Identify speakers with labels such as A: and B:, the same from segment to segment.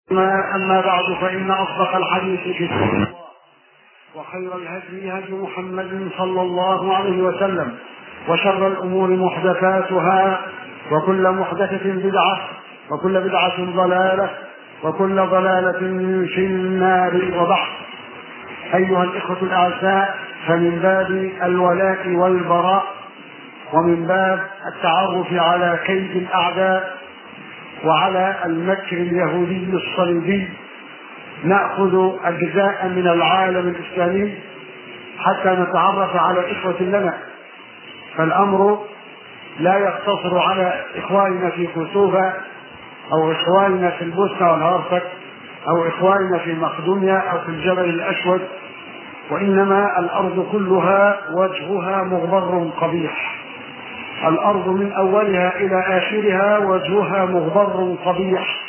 A: ما أما بعد فإن أصدق الحديث كتاب الله وخير الهدي هدي محمد صلى الله عليه وسلم وشر الأمور محدثاتها وكل محدثة بدعة وكل بدعة ضلالة وكل ضلالة في النار وبعد أيها الإخوة الأعزاء فمن باب الولاء والبراء ومن باب التعرف على كيد الأعداء وعلى المكر اليهودي الصليبي ناخذ اجزاء من العالم الاسلامي حتى نتعرف على اخوه لنا فالامر لا يقتصر على اخواننا في كوسوفا او اخواننا في البوسنه والهرسك او اخواننا في مقدونيا او في الجبل الاسود وانما الارض كلها وجهها مغبر قبيح الأرض من أولها إلى آخرها وجهها مغبر قبيح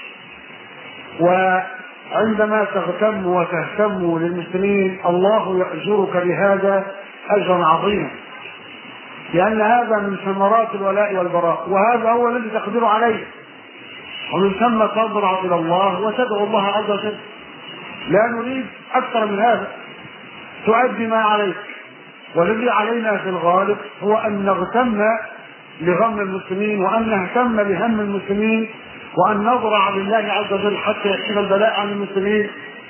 A: وعندما تغتم وتهتم للمسلمين الله يأجرك بهذا أجرا عظيما لأن هذا من ثمرات الولاء والبراء وهذا هو الذي تقدر عليه ومن ثم تضرع إلى الله وتدعو الله عز وجل لا نريد أكثر من هذا تؤدي ما عليك والذي علينا في الغالب هو أن نغتم لغم المسلمين وأن نهتم بهم المسلمين وأن نضرع لله عز وجل حتى يكشف البلاء عن المسلمين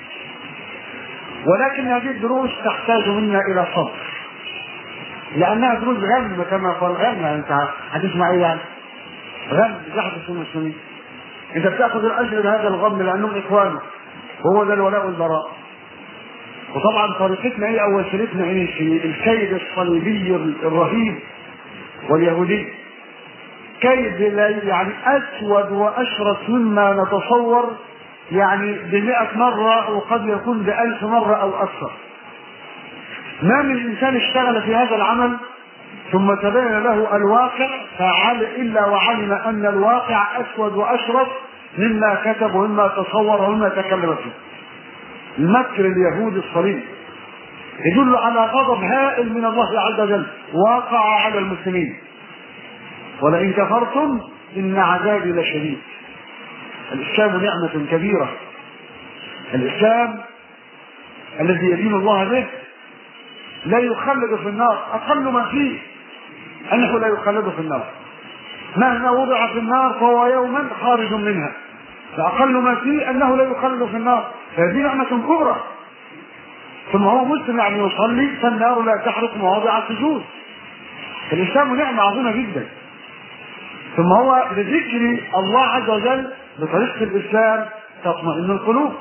A: ولكن هذه الدروس تحتاج منا إلى صبر لأنها دروس غم كما قال غم أنت هتسمع إيه يعني؟ غم يحدث المسلمين أنت بتأخذ الأجر بهذا الغم لأنهم إخوانك وهو ده الولاء والبراء وطبعا طريقتنا ايه او وسيلتنا ايه في الكيد الصليبي الرهيب واليهودي كيد يعني اسود واشرس مما نتصور يعني بمئة مرة وقد يكون بألف مرة أو أكثر ما من إنسان اشتغل في هذا العمل ثم تبين له الواقع فعل إلا وعلم أن الواقع أسود وأشرس مما كتب ومما تصور ومما تكلم فيه المكر اليهودي الصليبي يدل على غضب هائل من الله عز وجل وقع على المسلمين ولئن كفرتم ان عذابي لشديد الاسلام نعمه كبيره الاسلام الذي يدين الله به لا يخلد في النار اقل ما فيه انه لا يخلد في النار مهما وضع في النار فهو يوما خارج منها فأقل ما فيه أنه لا يخلد في النار فهذه نعمة كبرى ثم هو مسلم يعني يصلي فالنار لا تحرق مواضع السجود الإسلام نعمة عظيمة جدا ثم هو بذكر الله عز وجل بطريقة الإسلام تطمئن القلوب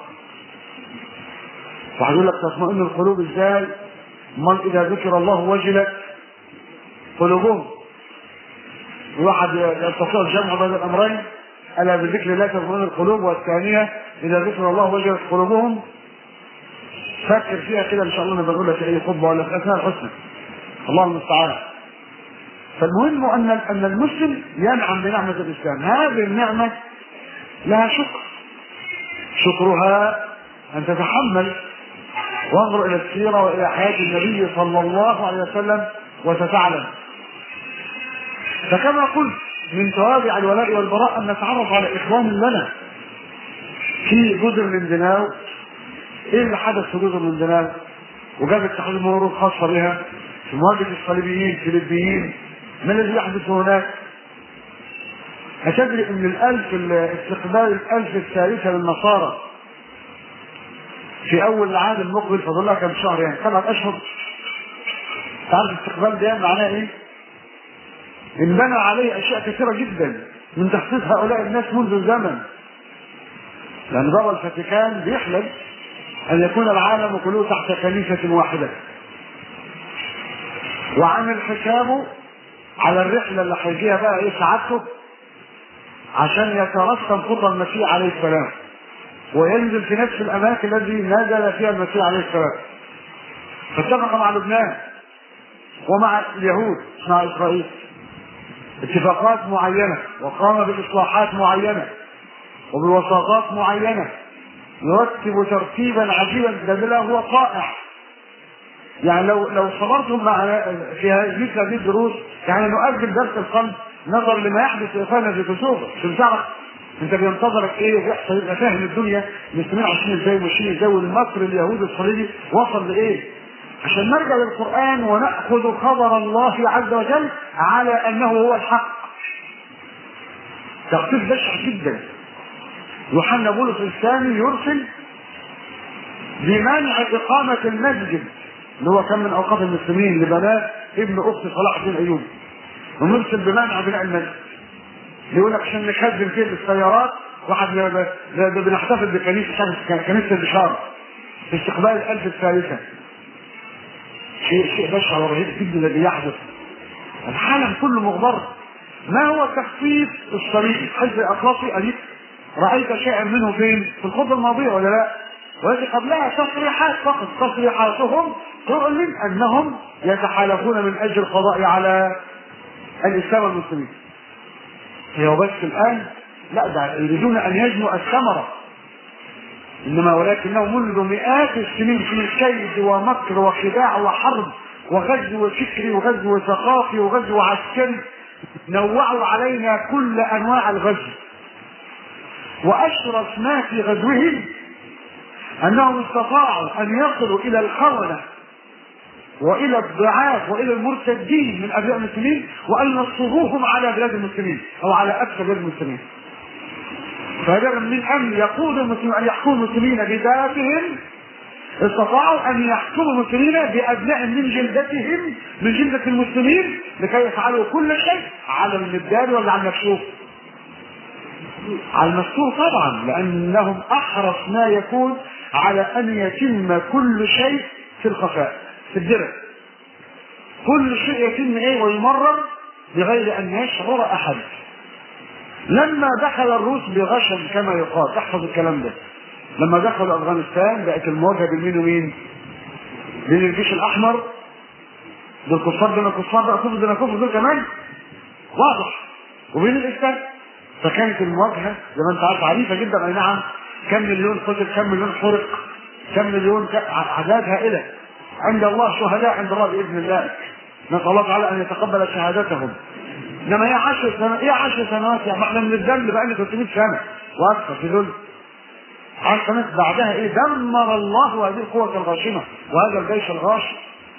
A: واحد يقول لك تطمئن القلوب ازاي؟ امال اذا ذكر الله وجلت قلوبهم الواحد يستطيع الجمع بين الامرين الا بذكر الله تطمئن القلوب والثانيه اذا ذكر الله وجلت قلوبهم فكر فيها كده ان شاء الله نبقى لك اي خطبه ولا في اثناء الحسنى الله المستعان فالمهم ان ان المسلم ينعم بنعمه الاسلام هذه النعمه لها شكر شكرها ان تتحمل وانظر الى السيره والى حياه النبي صلى الله عليه وسلم وتتعلم فكما قلت من توابع الولاء والبراء ان نتعرف على اخوان لنا في جزر من دناو ايه اللي حدث في جزر من دناو وجابت تحرير المرور الخاصه بها في مواجهه الصليبيين الفلبيين ما الذي يحدث هناك؟ أتدري أن الألف استقبال الألف الثالثة للنصارى في أول العام المقبل فضل لها كم شهر يعني سبعة أشهر تعرف الاستقبال ده معناه إيه؟ انبنى عليه أشياء كثيرة جدا من تخصيص هؤلاء الناس منذ زمن لأن بابا الفاتيكان بيحلم أن يكون العالم كله تحت كنيسة واحدة وعمل حسابه على الرحلة اللي هيجيها بقى ايه سعادته عشان يترسم خطى المسيح عليه السلام وينزل في نفس الأماكن التي نزل فيها المسيح عليه السلام فاتفق مع لبنان ومع اليهود مع إسرائيل اتفاقات معينة وقام بإصلاحات معينة وبوساطات معينة يرتب ترتيبا عجيبا ده هو طائع يعني لو لو صبرتم مع في مثل هذه الدروس يعني نؤجل درس القلب نظرا لما يحدث في اخواننا في كسوفه عشان تعرف انت بينتظرك ايه وبيحصل يبقى فاهم الدنيا المسلمين عايشين ازاي وماشيين ازاي والمصر اليهودي الصليبي وصل لايه عشان نرجع للقران وناخذ خبر الله عز وجل على انه هو الحق تخطيط بشع جدا يوحنا بولس الثاني يرسل بمنع إقامة المسجد اللي هو كان من أوقات المسلمين لبنات ابن أخت صلاح الدين أيوب ونرسل بمنع بناء المسجد يقول لك عشان نخزن فيه السيارات واحد ب- ب- بنحتفل بكنيسة شمس- كنيسة البشارة في استقبال الألف الثالثة شيء شيء بشع ورهيب جدا الذي يحدث العالم كله مغبر ما هو تخفيف الصليب حزب الأطلسي أليك رأيت شيئا منه فين في الخطبة الماضية ولا لا والتي قبلها تصريحات فقط تصريحاتهم تعلن أنهم يتحالفون من أجل القضاء على الإسلام والمسلمين هي بس الآن لا ده يريدون أن يجنوا الثمرة إنما ولكنه منذ مئات السنين في كيد ومكر وخداع وحرب وغزو فكري وغزو ثقافي وغزو عسكري نوعوا علينا كل أنواع الغزو وأشرف ما في غزوهم أنهم استطاعوا أن يصلوا إلى الخونة وإلى الضعاف وإلى المرتدين من أبناء المسلمين وأن ينصروهم على بلاد المسلمين أو على أكثر بلاد المسلمين فبدلا من أن يقود المسلمين أن يحكموا المسلمين بذاتهم استطاعوا أن يحكموا المسلمين بأبناء من جلدتهم من جلدة المسلمين لكي يفعلوا كل شيء على المدار ولا على المكشوف على المستور طبعا لأنهم أحرص ما يكون على أن يتم كل شيء في الخفاء في الدرع كل شيء يتم ايه ويمرر بغير ان يشعر احد لما دخل الروس بغشم كما يقال تحفظ الكلام ده لما دخلوا افغانستان بقت المواجهه بين مين ومين؟ بين الجيش الاحمر دول كفار دول كفار بقى كفر دول كفر دول كمان واضح وبين الاسلام فكانت المواجهه زي ما انت عارف عنيفه جدا اي نعم كم مليون قتل كم مليون حرق كم مليون ك- اعداد هائله عند الله شهداء عند الله باذن الله نسال الله تعالى ان يتقبل شهادتهم انما ايه 10 سنوات ايه 10 سنوات يعني ما احنا من الذنب بقى لنا 300 سنه واكثر في ذل 10 سنوات بعدها ايه دمر الله هذه القوه الغاشمه وهذا الجيش الغاشم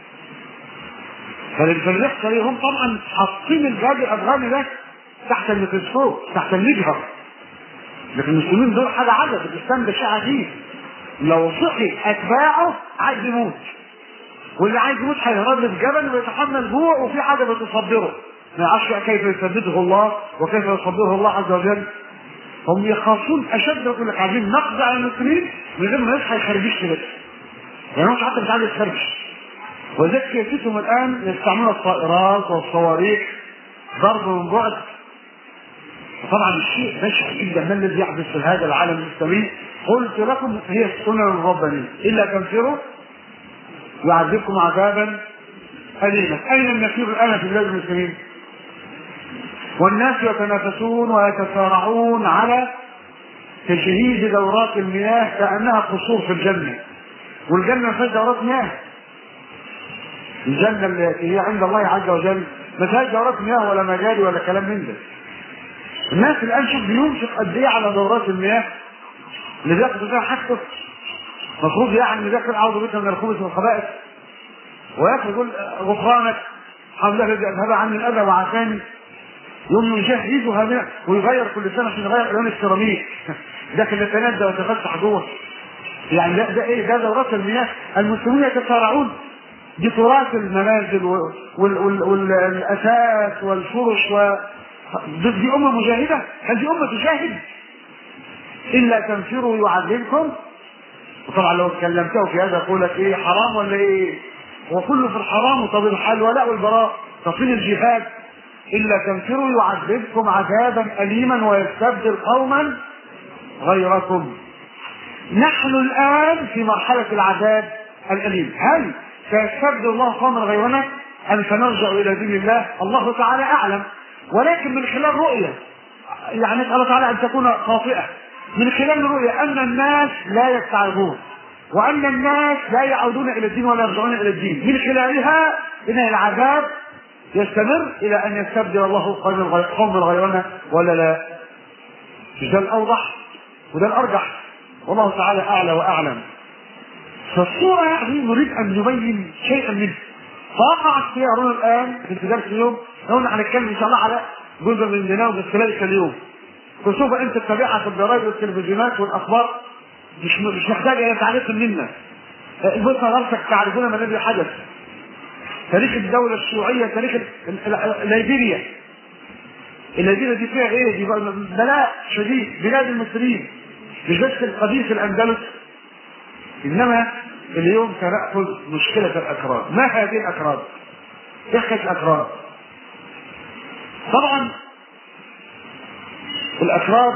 A: فاللي بيحصل ايه هم طبعا حاطين الجهاد الافغاني ده تحت الميكروسكوب تحت المجهر لكن المسلمين دول حاجه عجب الاسلام ده شيء عجيب لو صحي اتباعه عايز يموت واللي عايز يموت هيهرب في جبل ويتحمل جوع وفي حاجه بتصبره ما يعرفش كيف يثبته الله وكيف يصبره الله عز وجل هم يخافون اشد يقول لك عايزين نقضي على المسلمين من غير ما يصحى يخربش كده يعني هو حتى مش عايز يخربش ولذلك سياستهم الان يستعملون الطائرات والصواريخ ضرب من بعد طبعا الشيء بشع جدا ما الذي يحدث في هذا العالم الاسلامي قلت لكم هي السنن الربانيه الا تنفروا يعذبكم عذابا أليما أين النفير الآن في بلاد المسلمين والناس يتنافسون ويتسارعون على تجهيز دورات المياه كأنها قصور في الجنة والجنة ما فيهاش دورات مياه الجنة التي هي عند الله عز وجل ما فيهاش دورات مياه ولا مجاري ولا كلام من ده الناس الآن شوف بينفق قد إيه على دورات المياه اللي بياخدوا فيها حاجته المفروض يعني يذكر اعوذ بك من الخبث والخبائث وياخذ يقول غفرانك حول الذي اذهب عني الاذى وعافاني يوم يجهزها من ويغير كل سنه عشان يغير الوان السيراميك لكن يتندى ويتفتح جوه يعني ده, ده ايه ده دورات المياه المسلمون يتسارعون بتراث المنازل وال- وال- وال- والاساس والفرش و دي دي امه مجاهده هل دي امه تجاهد الا تنفروا يعذبكم وطبعا لو كلمته في هذا يقول لك ايه حرام ولا ايه هو كله في الحرام طب الولاء والبراء تصير الجهاد الا تنفروا يعذبكم عذابا اليما ويستبدل قوما غيركم نحن الان في مرحله العذاب الاليم هل سيستبدل الله قوما غيرنا ام سنرجع الى دين الله الله تعالى اعلم ولكن من خلال رؤيه يعني نسال الله تعالى ان تكون خاطئه من خلال الرؤية أن الناس لا يستعرضون وأن الناس لا يعودون إلى الدين ولا يرجعون إلى الدين من خلالها إن العذاب يستمر إلى أن يستبدل الله قوم الغي- قوم غيرنا ولا لا مش ده الاوضح وده الارجح والله تعالى اعلى واعلم فالصورة يعني نريد أن نبين شيئا منه فوقع اختيارنا الآن في درس اليوم قلنا هنتكلم إن شاء الله على جزء من برنامج الثلاثة اليوم وشوف أنت تتابعها في الجرايد والتلفزيونات والأخبار مش مش محتاجة تعريف منا البصرة نفسك تعرفون ما الذي حدث تاريخ الدولة الشيوعية تاريخ ال- ال- ال- ليبيريا الليبيريا دي فيها ايه؟ دي بلاء شديد بلاد المسلمين مش بس قضية الأندلس انما اليوم سنأخذ مشكلة الأكراد ما هذه الأكراد ايه حكاية الأكراد طبعا الأكراد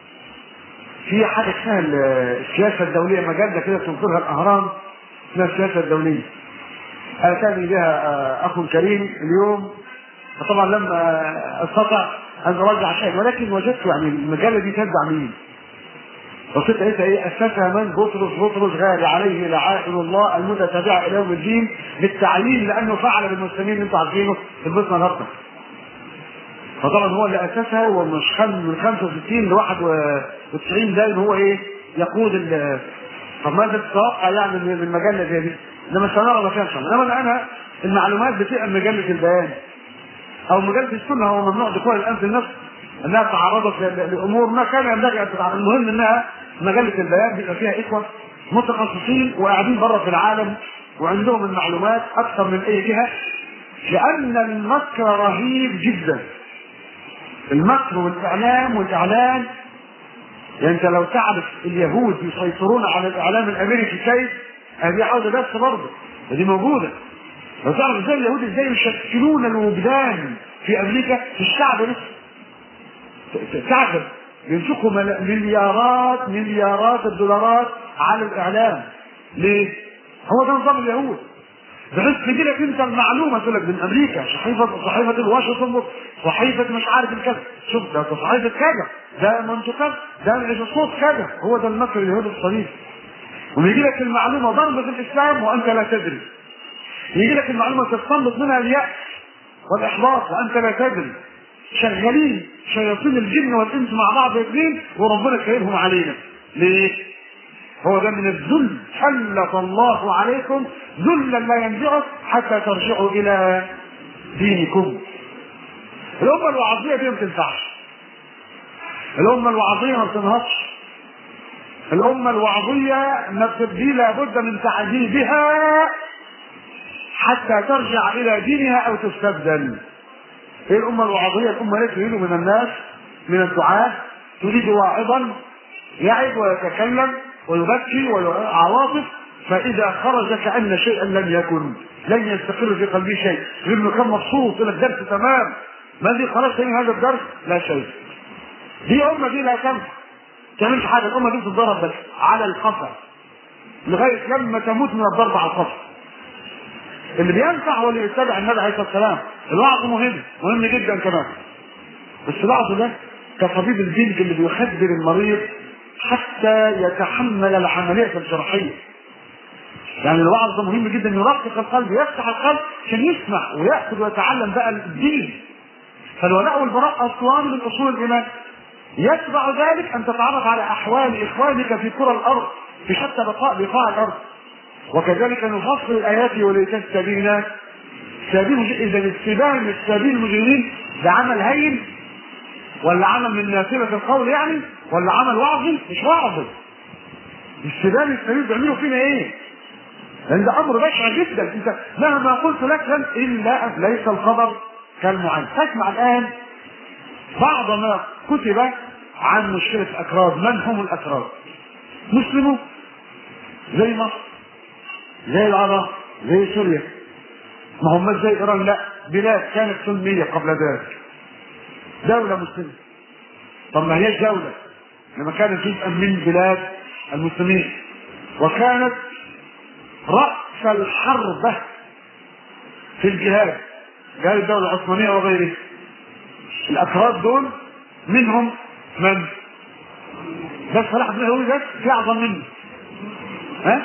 A: في حاجة اسمها ال- السياسة الدولية مجلة كده تنشرها الأهرام اسمها السياسة الدولية أتاني بها آه، أخ كريم اليوم فطبعا لم آه، أستطع أن أراجع شيء ولكن وجدت يعني المجلة دي تتبع مين؟ وصلت لقيت ايه اسسها من بطرس بطرس غالي عليه لعائن الله المتتابعه الى يوم الدين بالتعيين لانه فعل بالمسلمين اللي انتم عارفينه في البصره الهرطه. فطبعا هو اللي اسسها ومش خم من 65 ل 91 دايما هو ايه يقود ال طب ماذا تتوقع يعني من من مجله زي دي؟ انما سنرى ما فيها ان شاء الله، انما انا المعلومات بتبقى من مجله البيان او مجله السنه هو ممنوع دخول الان في النفس انها تعرضت ل- لامور ما كان ينبغي ان تتعرض المهم انها مجله البيان بيبقى فيها اخوه متخصصين وقاعدين بره في العالم وعندهم المعلومات اكثر من اي جهه لان المكر رهيب جدا المكر والاعلام والاعلان يعني انت لو تعرف اليهود يسيطرون على الاعلام الامريكي كيف هذه حاجه بس برضه ودي موجوده لو تعرف ازاي اليهود ازاي يشكلون الوجدان في امريكا في الشعب نفسه ت- ت- تعجب ينفقوا مل- مليارات مليارات الدولارات على الاعلام ليه؟ هو ده نظام اليهود بحيث تجي لك انت المعلومه تقول لك من امريكا صحيفه صحيفه الواشنطن بوست صحيفه مش عارف الكذا شوف ده ده صحيفه كذا ده منطقه ده صوت كذا هو ده المكر اليهودي الصريح ويجي لك المعلومه ضربه في الاسلام وانت لا تدري يجي لك المعلومه تستنبط منها اليأس والاحباط وانت لا تدري شغالين شياطين الجن والانس مع بعض اثنين وربنا سايبهم علينا ليه؟ هو ده من الذل سلط الله عليكم ذلا لا ينزعه حتى ترجعوا الى دينكم الامه الوعظيه دي ما بتنفعش الامه الوعظيه ما بتنهضش الامه الوعظيه ما بتبدي لابد من تعذيبها حتى ترجع الى دينها او تستبدل هي الامه الوعظيه الامه التي تريد من الناس من الدعاه تريد واعظا يعظ ويتكلم ويبكي وعواطف فاذا خرج كان شيئا لم يكن لن يستقر في قلبه شيء غير انه كان مبسوط الى الدرس تمام ماذا خرجت من هذا الدرس لا شيء دي امه دي لا تنفع تعملش حاجه الامه دي بتتضرب بس على الخطر لغايه لما تموت من الضرب على الخطر اللي بينفع هو اللي يتبع النبي عليه الصلاه والسلام الوعظ مهم مهم جدا كمان بس الوعظ ده كطبيب الجلد اللي بيخدر المريض حتى يتحمل العمليه الجراحيه يعني الوعظ ده مهم جدا يرقق القلب يفتح القلب عشان يسمع وياخذ ويتعلم بقى الدين فالولاء والبراء اصلان من اصول الايمان يتبع ذلك ان تتعرف على احوال اخوانك في كرة الارض في شتى بقاء بقاع الارض وكذلك نفصل الايات ولتستبين سبيل اذا استبان سبيل المجرمين ده عمل هين ولا عمل من نافله القول يعني ولا عمل وعظي مش وعظي استبان السبيل بيعملوا فينا ايه؟ لان ده امر بشع جدا انت مهما قلت لك لن الا ليس الخبر كالمعين تسمع الان بعض ما كتب عن مشكله الاكراد من هم الاكراد؟ مسلمون زي مصر زي العراق زي سوريا ما هم زي ايران لا بلاد كانت سنيه قبل ذلك دوله مسلمه طب ما هيش دوله لما كانت جزءا من بلاد المسلمين وكانت راس الحربه في الجهاد جهاد الدوله العثمانيه وغيره الافراد دول منهم من بس صلاح بن الايوبي بس في اعظم منه ها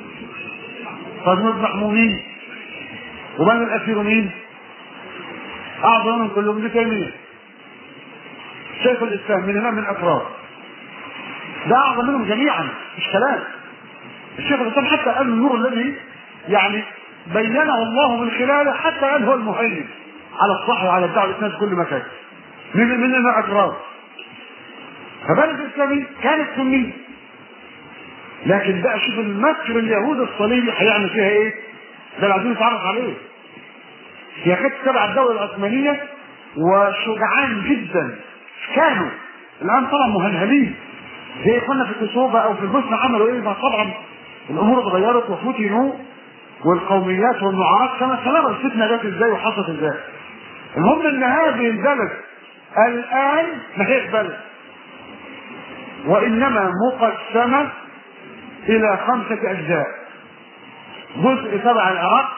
A: طب نذبح مين ومن الاسير مين اعظم من كلهم ابن تيميه شيخ الاسلام من هنا من افراد ده اعظم منهم جميعا مش كلام الشيخ الاسلام حتى قال النور الذي يعني بينه الله من خلاله حتى قال هو المهيمن على الصح وعلى الدعوه الاسلام في كل مكان من من الاعتراض فبلد الاسلامي كانت سنيه لكن بقى شوف المكر اليهود الصليبي هيعمل فيها ايه؟ ده اللي عايزين نتعرف عليه هي كانت تبع الدوله العثمانيه وشجعان جدا كانوا الان طبعا مهلهلين زي اخواننا في كوسوفا او في البوسنه عملوا ايه؟ ما طبعا الامور اتغيرت وفتنوا والقوميات والنعارات كما سنرى الفتنه جت ازاي وحصلت ازاي. المهم ان هذه البلد الان ما هيش بلد وانما مقسمه الى خمسه اجزاء. جزء تبع العراق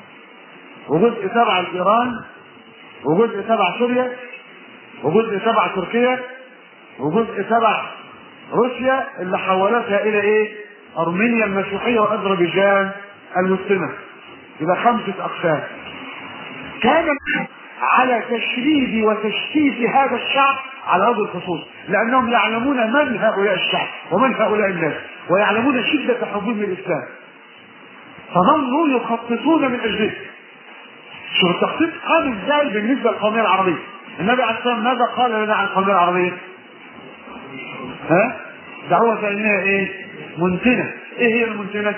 A: وجزء تبع ايران وجزء تبع سوريا وجزء تبع تركيا وجزء تبع روسيا اللي حولتها الى ايه؟ ارمينيا المسيحيه واذربيجان المسلمه. يبقى خمسه اقسام. كان على تشريد وتشتيت هذا الشعب على وجه الخصوص لانهم يعلمون من هؤلاء الشعب ومن هؤلاء الناس ويعلمون شده حبهم للاسلام. فظلوا يخططون من اجله. شوف التخطيط قام ازاي بالنسبه للقوميه العربيه؟ النبي عليه الصلاه والسلام ماذا قال لنا عن القوميه العربيه؟ ها؟ دعوة فإنها إيه؟ منتنة، إيه هي المنتنة؟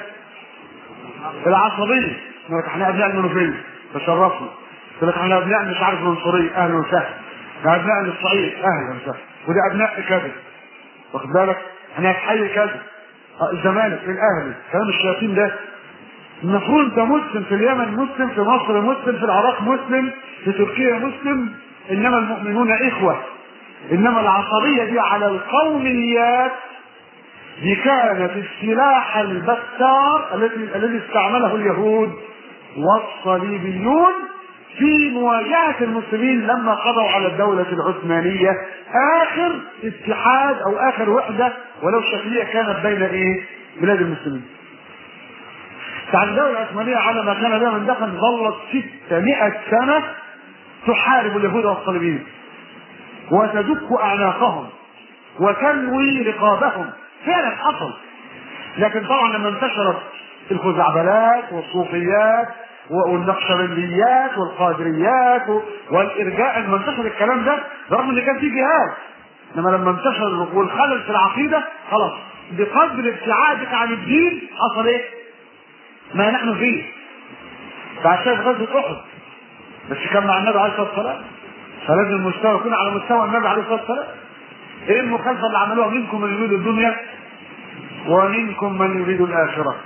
A: العصبية، يقول لك إحنا أبناء المنوفية، تشرفنا، يقول لك إحنا أبناء مش عارف المنصورية، أهلا وسهلا، ده أبناء الصعيد، أهلا وسهلا، وده أبناء كذا، واخد بالك؟ إحنا في حي كذا، الزمالك، الأهلي، كلام الشياطين ده المفروض انت مسلم في اليمن مسلم في مصر مسلم في العراق مسلم في تركيا مسلم انما المؤمنون اخوه انما العصبيه دي على القوميات دي كانت السلاح البتار الذي الذي استعمله اليهود والصليبيون في مواجهة المسلمين لما قضوا على الدولة العثمانية آخر اتحاد أو آخر وحدة ولو شكلية كانت بين إيه؟ بلاد المسلمين. يعني الدولة العثمانية على ما كان بها من دخل ظلت 600 سنة تحارب اليهود والصليبيين وتدك أعناقهم وتلوي رقابهم فعلا حصل لكن طبعا لما انتشرت الخزعبلات والصوفيات والنقشبنديات والقادريات والارجاء لما انتشر الكلام ده برغم ان كان في جهاد انما لما انتشر والخلل في العقيده خلاص بقدر ابتعادك عن الدين حصل ايه؟ ما نحن فيه فعشان غزوه احد بس كان مع النبي عليه الصلاه والسلام فلازم المستوى يكون على مستوى النبي عليه الصلاه والسلام ايه المخالفه اللي عملوها منكم من يريد الدنيا ومنكم من يريد الاخره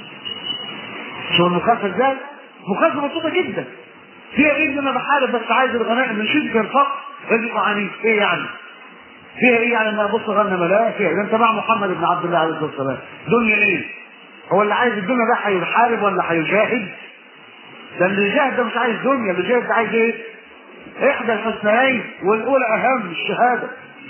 A: شو المخالفه ازاي؟ مخالفه بسيطه جدا فيها ايه ان انا بحارب بس عايز الغنائم من شده الفقر رزق عنيف ايه يعني؟ فيها ايه يعني ان ابص غنم لا فيها ده انت مع محمد بن عبد الله عليه الصلاه والسلام دنيا ايه؟ هو اللي عايز الدنيا ده هيحارب ولا هيجاهد؟ ده اللي يجاهد ده مش عايز دنيا اللي يجاهد ده عايز ايه؟ احدى الحسنيين والاولى اهم الشهاده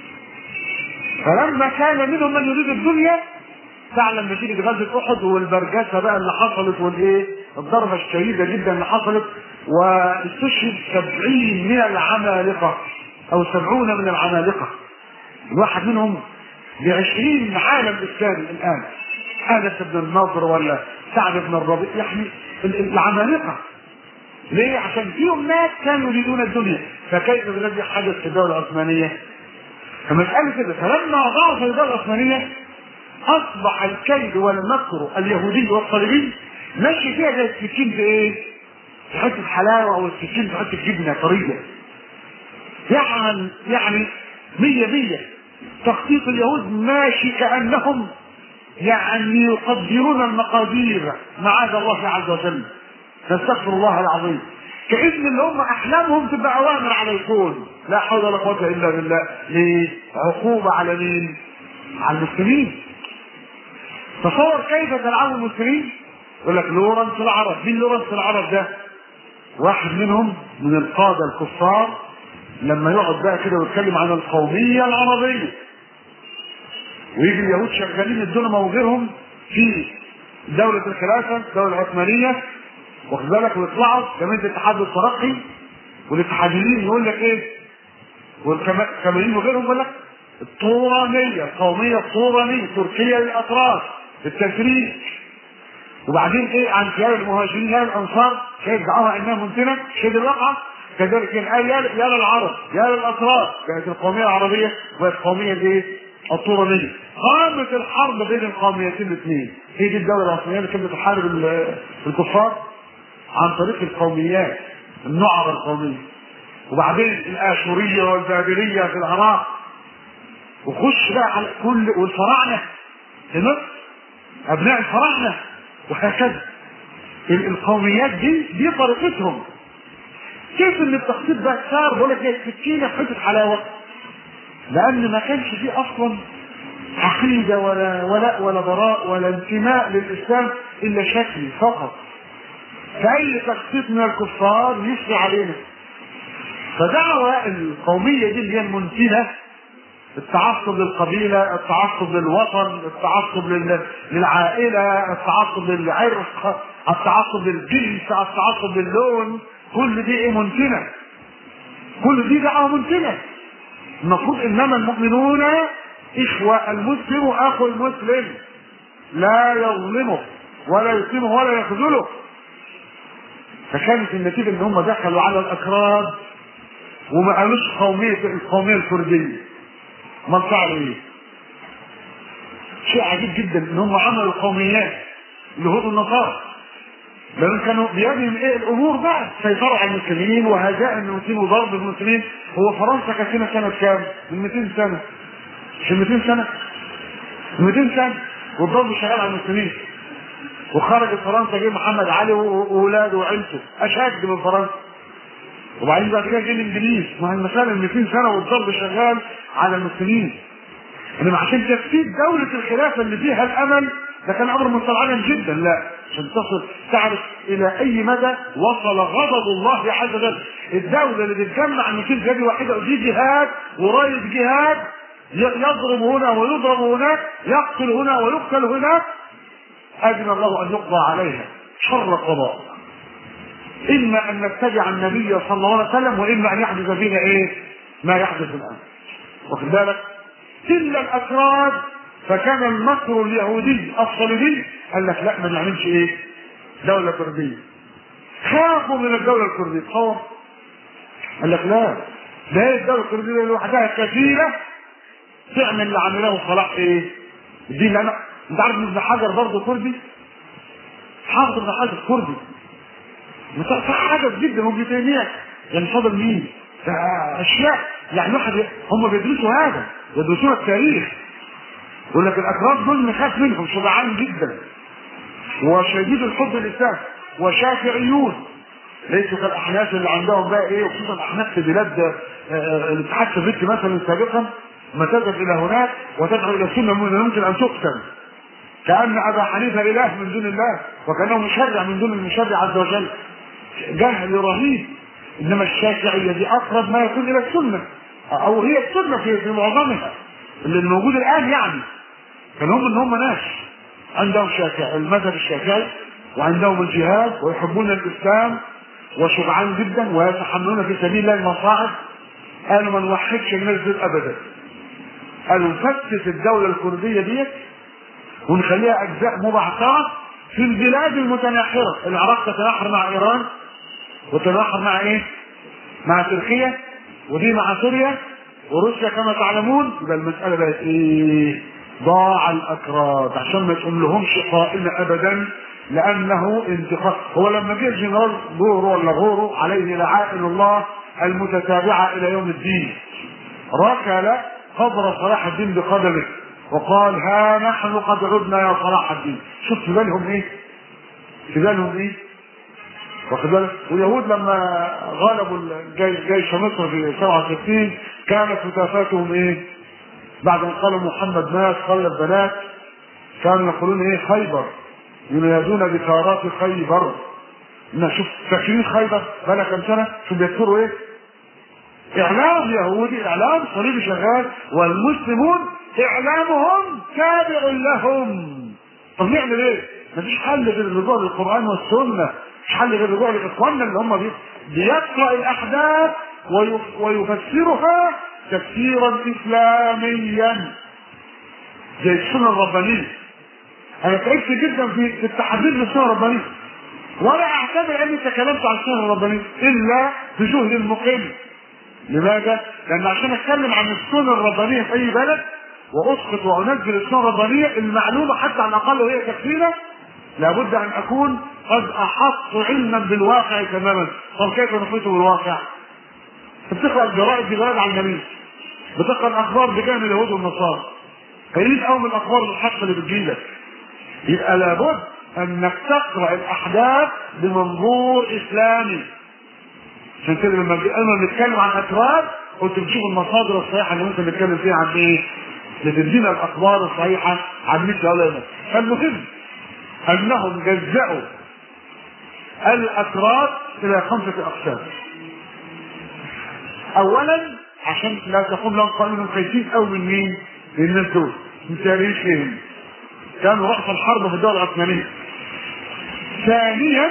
A: فلما كان منهم من يريد الدنيا تعلم نتيجه غزوه احد والبرجسه بقى اللي حصلت والايه الضربه الشديده جدا اللي حصلت واستشهد سبعين من العمالقه او سبعون من العمالقه الواحد منهم بعشرين عالم اسلامي الان انس بن النضر ولا سعد بن الربيع يعني العمالقه ليه؟ عشان فيهم ناس كانوا يريدون الدنيا فكيف الذي حدث في الدوله العثمانيه؟ فمسألة كده فلما ضعف الدولة العثمانية أصبح الكيد والمكر اليهودي والصليبي ماشي فيها زي السكين في إيه؟ في حتة حلاوة أو السكين في حتة جبنة طرية. يعني يعني مية مية تخطيط اليهود ماشي كأنهم يعني يقدرون المقادير معاذ الله عز وجل. نستغفر الله العظيم. كأن اللي هم أحلامهم تبقى أوامر على الكون لا حول ولا قوة إلا بالله ليه؟ عقوبة على مين؟ على المسلمين تصور كيف تلعب المسلمين يقول لك لورنس العرب مين لورنس العرب ده؟ واحد منهم من القادة الكفار لما يقعد بقى كده ويتكلم عن القومية العربية ويجي اليهود شغالين الدنماء وغيرهم في دولة الخلافة الدولة العثمانية واخد بالك ويطلعوا جمعيه الاتحاد الترقي والاتحاديين يقول لك ايه والكاميرين وغيرهم يقول لك الطورانيه القوميه الطورانيه تركيا للاتراك التفريق وبعدين ايه عن خيار المهاجرين يا الانصار شايف دعوها انها منتنه شايف الواقعه كذلك الآن يا يا للعرب يا للأتراك كانت القومية العربية والقومية الايه؟ الطورانية قامت الحرب بين القوميتين الاثنين هي دي الدولة العثمانية اللي كانت بتحارب ال- الكفار عن طريق القوميات النعر القومية وبعدين الآشورية والبابلية في العراق وخش بقى على كل والفراعنة في مصر أبناء الفراعنة وهكذا ال- القوميات دي دي طريقتهم كيف ان التخطيط ده صار بقول لك ايه سكينه في حته حلاوه لان ما كانش فيه اصلا عقيده ولا ولاء ولا براء ولا انتماء للاسلام الا شكلي فقط فاي تخطيط من الكفار يسري علينا فدعوة القومية دي اللي هي المنتنة التعصب للقبيلة التعصب للوطن التعصب لل- للعائلة التعصب للعرق التعصب للجنس التعصب للون كل دي ايه منتنة كل دي دعوة منتنة المفروض انما المؤمنون اخوة المسلم اخو المسلم لا يظلمه ولا يقيمه ولا يخذله فكانت النتيجة ان هم دخلوا على الاكراد وما قالوش قومية القومية الكردية ما فعلوا ايه؟ شيء عجيب جدا ان هم عملوا قوميات اليهود والنصارى لان كانوا بيدهم ايه الامور بقى سيطروا على المسلمين وهجاء المسلمين وضرب المسلمين هو فرنسا كانت هنا سنه كام؟ من 200 سنه مش من 200 سنه؟ من 200 سنه والضرب شغال على المسلمين وخرجت فرنسا جه محمد علي واولاده وعيلته اشد من فرنسا وبعدين بعد كده جه الانجليز ما هي المساله 200 سنه والضرب شغال على المسلمين انما عشان تفسير دوله الخلافه اللي فيها الامل ده كان امر مستبعدا جدا لا عشان تصل تعرف الى اي مدى وصل غضب الله عز وجل الدوله اللي بتجمع 200 جهاد واحده ودي جهاد ورايه جهاد يضرب هنا ويضرب هناك يقتل هنا ويقتل هناك اذن الله ان يقضى عليها شر قضاء اما ان نتبع النبي صلى الله عليه وسلم واما ان يحدث فينا ايه ما يحدث الان واخد بالك الا الاكراد فكان المكر اليهودي الصليبي قال لك لا ما نعملش ايه دوله كرديه خافوا من الدوله الكرديه تصور قال لك لا ده هي الدوله الكرديه لوحدها كفيله تعمل اللي عمله صلاح ايه الدين لان انت عارف ان ابن حجر برضه كردي حافظ ابن حجر كردي صح حاجه جدا وابن تيميه يعني فضل مين؟ ده اشياء يعني واحد هم بيدرسوا هذا يدرسون التاريخ يقول لك الاكراد دول نخاف منهم شجعان جدا وشديد الحب للاسلام وشافعيون ليسوا كالاحناف اللي عندهم بقى ايه وخصوصا الاحناف في بلاد آه، الاتحاد السوفيتي مثلا سابقا ما تذهب الى هناك وتدعو الى السنه من ممكن ان تقتل كان ابا حنيفه اله من دون الله وكانه مشرع من دون المشرع عز وجل جهل رهيب انما الشافعيه دي اقرب ما يكون الى السنه او هي السنه في في معظمها اللي الموجود الان يعني كان هم ان هم ناس عندهم شافعي المذهب الشافعي وعندهم الجهاد ويحبون الاسلام وشجعان جدا ويتحملون في سبيل الله المصاعب قالوا ما نوحدش الناس دول ابدا قالوا نفتت الدوله الكرديه ديت ونخليها اجزاء مبعثره في البلاد المتناحره العراق تتناحر مع ايران وتتناحر مع ايه؟ مع تركيا ودي مع سوريا وروسيا كما تعلمون يبقى المساله بقت ايه؟ ضاع الاكراد عشان ما تقول لهمش قائمه ابدا لانه انتقاد هو لما جه الجنرال جورو ولا غورو عليه لعائن الله المتتابعه الى يوم الدين ركل قبر صلاح الدين بقدمه وقال ها نحن قد عدنا يا صلاح الدين شوف في بالهم ايه في بالهم ايه واخد بالك واليهود لما غلبوا الجيش جيش مصر في 67 كانت هتافاتهم ايه بعد ما قالوا محمد مات خلى البنات كانوا يقولون ايه خيبر ينادون بثارات خيبر نشوف فاكرين خيبر بقى كم سنه شوف بيذكروا ايه اعلام يهودي اعلام صليبي شغال والمسلمون اعلامهم تابع لهم طب نعمل ايه؟ مفيش حل غير الرجوع للقران والسنه مش حل غير الرجوع لاخواننا اللي هم بي- بيقرا الاحداث ويف- ويفسرها تفسيرا اسلاميا زي السنه الربانيه انا تعبت جدا في في التحديد للسنه الربانيه ولا اعتبر اني تكلمت عن السنه الربانيه الا بجهد المقيم لماذا؟ لان عشان اتكلم عن السنه الربانيه في اي بلد واسقط وانزل السنه الربانيه المعلومه حتى على الاقل وهي تكفينا لابد ان اكون قد احط علما بالواقع تماما طب كيف نحيط بالواقع؟ بتقرا الجرائد دي جرائد علمانيه بتقرا الاخبار بجانب اليهود والنصارى قليل قوي من الاخبار الحق اللي بتجيلك يبقى لابد انك تقرا الاحداث بمنظور اسلامي عشان كده لما لما بنتكلم عن اتراب قلت بتشوف المصادر الصحيحه اللي ممكن نتكلم فيها عن ايه؟ لتدينا الاخبار الصحيحه عن مثل هؤلاء فالمهم انهم جزأوا الاتراك الى خمسه اقسام اولا عشان لا تقوم لهم قائمة خايفين قوي من مين؟ من الناس دول من تاريخهم كانوا رأس الحرب في الدولة العثمانية ثانيا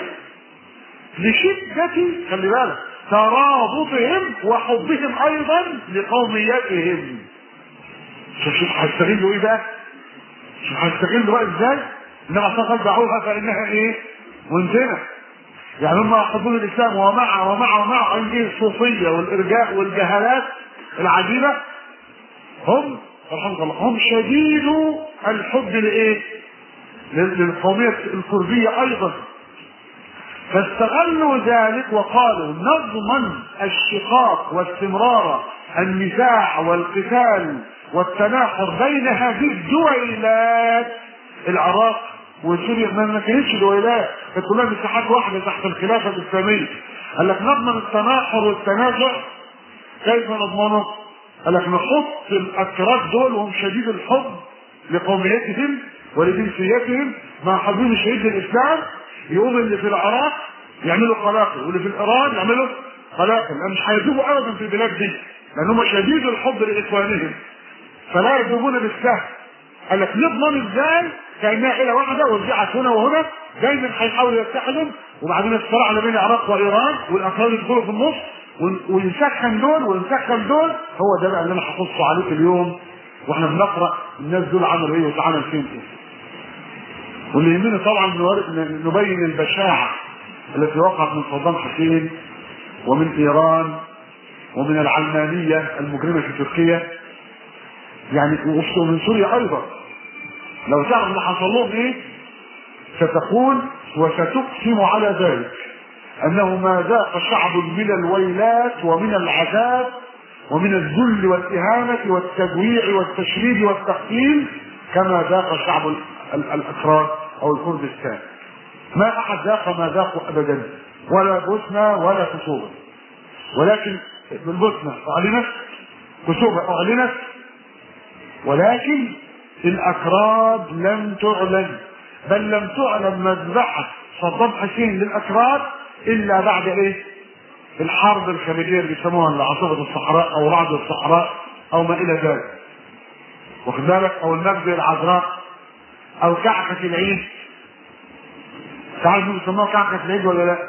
A: لشدة خلي بالك ترابطهم وحبهم ايضا لقوميتهم شوف شوف هيستغلوا ايه بقى؟ شوف هيستغلوا بقى ازاي؟ انما اعتقد دعوها فانها ايه؟ منتنه يعني هم يحبون الاسلام ومع ومع ومع ايه الصوفيه والارجاء والجهالات العجيبه هم رحمه الله هم شديد الحب لايه؟ للقوميه الكرديه ايضا فاستغلوا ذلك وقالوا نضمن الشقاق واستمرار النزاع والقتال والتناحر بين هذه الدويلات العراق وسوريا ما ما كانتش دويلات كانت كلها مساحات واحده تحت الخلافه الاسلاميه قال لك نضمن التناحر والتنازع كيف نضمنه؟ قال لك نحط الاتراك دول وهم شديد الحب لقوميتهم ولجنسيتهم مع حبهم الشديد للاسلام يقوم اللي في العراق يعملوا قلاقل واللي في الايران يعملوا قلاقل لان مش هيذوبوا ابدا في البلاد دي لان هم شديد الحب لاخوانهم فلا يذوبون بالسهل قال لك نضمن ازاي كانها عيله واحده ورجعت هنا وهنا دايما هيحاولوا يتحدوا وبعدين الصراع ما بين العراق وايران والافراد يدخلوا في النص ونسخن دول ونسخن دول هو ده بقى اللي انا هقص عليك اليوم واحنا بنقرا الناس دول عملوا ايه وتعالى فين ايه واللي يهمنا طبعا نبين البشاعه التي وقعت من صدام حسين ومن ايران ومن العلمانيه المجرمه في تركيا يعني ومن سوريا ايضا لو تعرف اللي حصل لهم ايه ستقول وستقسم على ذلك انه ما ذاق شعب من الويلات ومن العذاب ومن الذل والاهانه والتجويع والتشريد والتقتيل كما ذاق شعب الاتراك او الكردستان ما احد ذاق ما ذاقوا ابدا ولا بوسنه ولا كسوبه ولكن بالبوسنه اعلنت كسوبه اعلنت ولكن الاكراد لم تعلن بل لم تعلن مذبحه صدام حسين للاكراد الا بعد ايه؟ الحرب الخليجيه اللي بيسموها العاصفه الصحراء او رعد الصحراء او ما الى ذلك. واخد بالك؟ او النبذه العذراء او كعكه العيد. تعرف بيسموها كعكه العيد ولا لا؟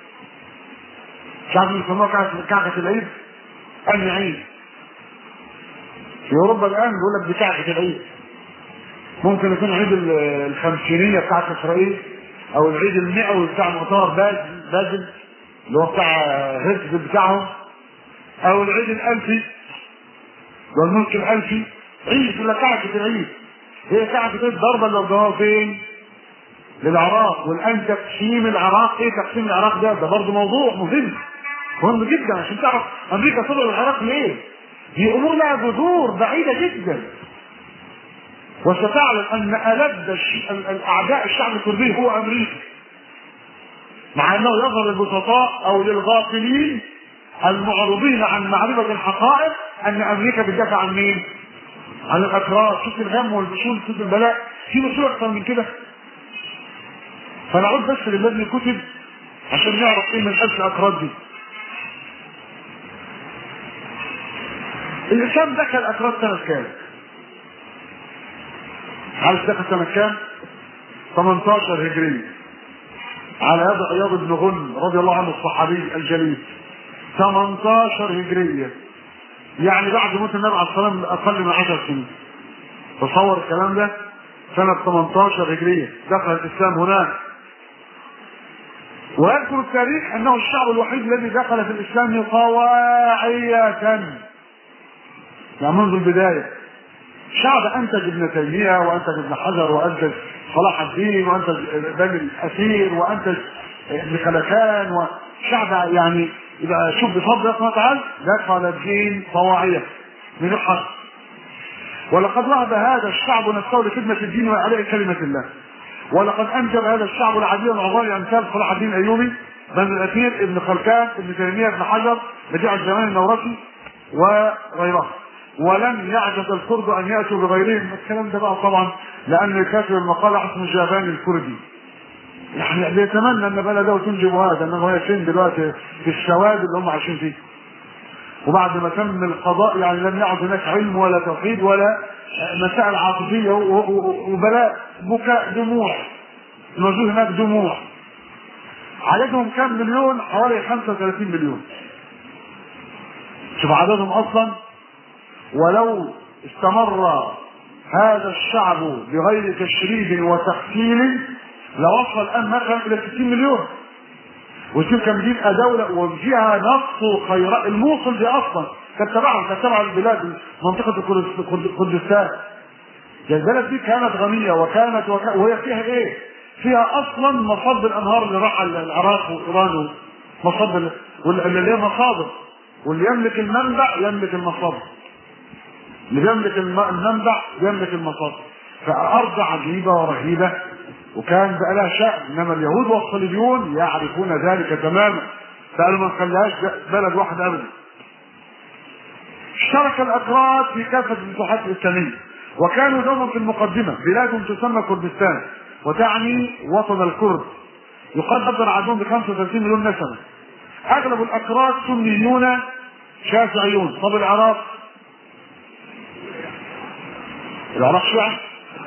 A: تعرف بيسموها كعكه العيد؟ أنهي عيد؟ في اوروبا الان بيقول لك دي كعكه العيد. ممكن يكون عيد الخمسينيه بتاعت اسرائيل او العيد المئوي بتاع مؤتمر بازل بازل اللي هو بتاع هرتز بتاعهم او العيد الالفي والملك الالفي عيد ولا كعكه العيد هي كعكه الضربه اللي وضعوها فين؟ للعراق والان تقسيم العراق ايه تقسيم العراق ده ده برضه موضوع مهم مهم جدا عشان تعرف امريكا تضرب العراق ليه؟ دي امور لها جذور بعيده جدا وستعلم ان الد الاعداء الشعب الكردي هو امريكا مع انه يظهر للبسطاء او للغافلين المعرضين عن معرفه الحقائق ان امريكا بتدافع عن مين؟ عن الاتراك شوف الغم والبشول شوف البلاء في مسؤول اكثر من كده فنعود بس للذي كتب عشان نعرف ايه من ألف الاتراك دي الاسلام دخل الاتراك سنه كام؟ عارف دخل سنة كام؟ 18 هجرية على يد عياض بن غنم رضي الله عنه الصحابي الجليل 18 هجرية يعني بعد موت النبي عليه الصلاه والسلام اقل من 10 سنين تصور الكلام ده سنة 18 هجرية دخل الإسلام هناك ويذكر التاريخ أنه الشعب الوحيد الذي دخل في الإسلام طواعية يعني منذ البداية شعب أنتج ابن تيمية وأنتج ابن حجر وأنتج صلاح الدين وأنتج بني الأثير وأنتج ابن خلفان وشعب يعني يبقى شوف بفضل الله سبحانه وتعالى دخل الدين طواعية من الحق ولقد وهب هذا الشعب نفسه لخدمة الدين وإعلاء كلمة الله ولقد أنجب هذا الشعب العديد من العظام أمثال صلاح الدين أيوبي بن الأثير ابن خلكان ابن تيمية ابن حجر بديع الزمان النورسي وغيرها ولم يعجز الكرد أن يأتوا بغيرهم الكلام ده بقى طبعا لأن كاتب المقالة اسمه الجاباني الكردي يعني بيتمنى ان بلده تنجب هذا انه هي فين دلوقتي في السواد اللي هم عايشين فيه وبعد ما تم القضاء يعني لم يعد هناك علم ولا توحيد ولا مسائل عاطفيه وبلاء بكاء دموع الموجود هناك دموع عددهم كم مليون حوالي 35 مليون شوف عددهم اصلا ولو استمر هذا الشعب بغير تشريد وتحصيل لوصل الان مثلا الى 60 مليون وتلك مدينة دولة وفيها نص خيراء الموصل دي اصلا كانت تبعهم كانت تبع البلاد منطقة الكردستان البلد دي كانت غنية وكانت وك... وهي فيها ايه؟ فيها اصلا مصب الانهار اللي راح العراق وايران مصب اللي هي مصادر واللي يملك المنبع يملك المصب اللي بيملك المنبع يملك المصب فارض عجيبة ورهيبة وكان بقى لها شأن انما اليهود والصليبيون يعرفون ذلك تماما فقالوا ما نخليهاش بلد واحد ابدا اشترك الاكراد في كافه الفتوحات الاسلاميه وكانوا دوما في المقدمه بلاد تسمى كردستان وتعني وطن الكرد يقدر عددهم ب 35 مليون نسمه اغلب الاكراد سنيون شافعيون طب العراق العراق شيعه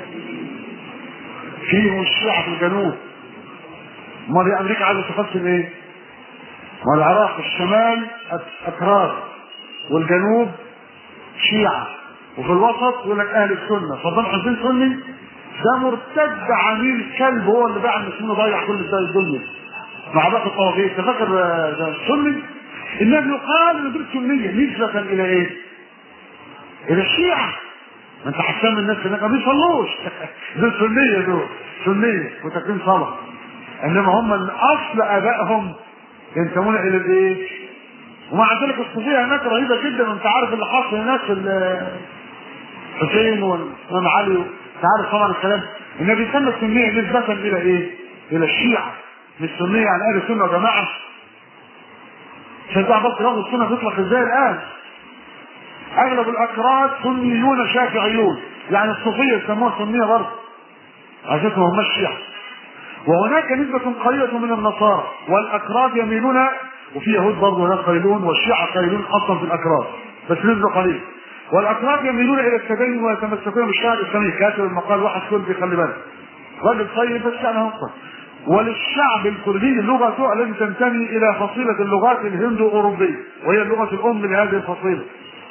A: فيهم الشيعة في الجنوب امال هي امريكا عايزه تقسم ايه؟ ما العراق الشمال اكراد والجنوب شيعة وفي الوسط يقول لك اهل السنه صدام حسين سني ده مرتد عميل كلب هو اللي باع المسلمين ضيع كل الدنيا مع باقي الطواغيت تفكر ده سني النبي يقال ان دول سنيه نسبه الى ايه؟ الى الشيعه ما انت حسام الناس هناك ما بيصلوش دول سنيه دول سنيه وتكريم صلاه انما هم من اصل ابائهم ينتمون الى الايه؟ ومع ذلك الصوفيه هناك رهيبه جدا وانت عارف اللي حصل هناك في الحسين والامام علي انت عارف طبعا الكلام النبي سمى السنيه نسبه الى ايه؟ الى الشيعه مش سنيه عن اهل السنه يا جماعه عشان تعرف بس لفظ السنه تطلق ازاي الان اغلب الاكراد سنيون شافعيون يعني الصوفيه يسموها سنيه برضه عشان هم الشيعه وهناك نسبة قليلة من النصارى والأكراد يميلون وفي يهود برضه هناك قليلون والشيعة قليلون أصلا في الأكراد بس نسبة قليلة والأكراد يميلون إلى التدين ويتمسكون بالشرع الإسلامي كاتب المقال واحد كردي خلي بالك راجل طيب بس يعني هنقصد وللشعب الكردي لغته التي تنتمي إلى فصيلة اللغات الهندو أوروبية وهي اللغة الأم لهذه الفصيلة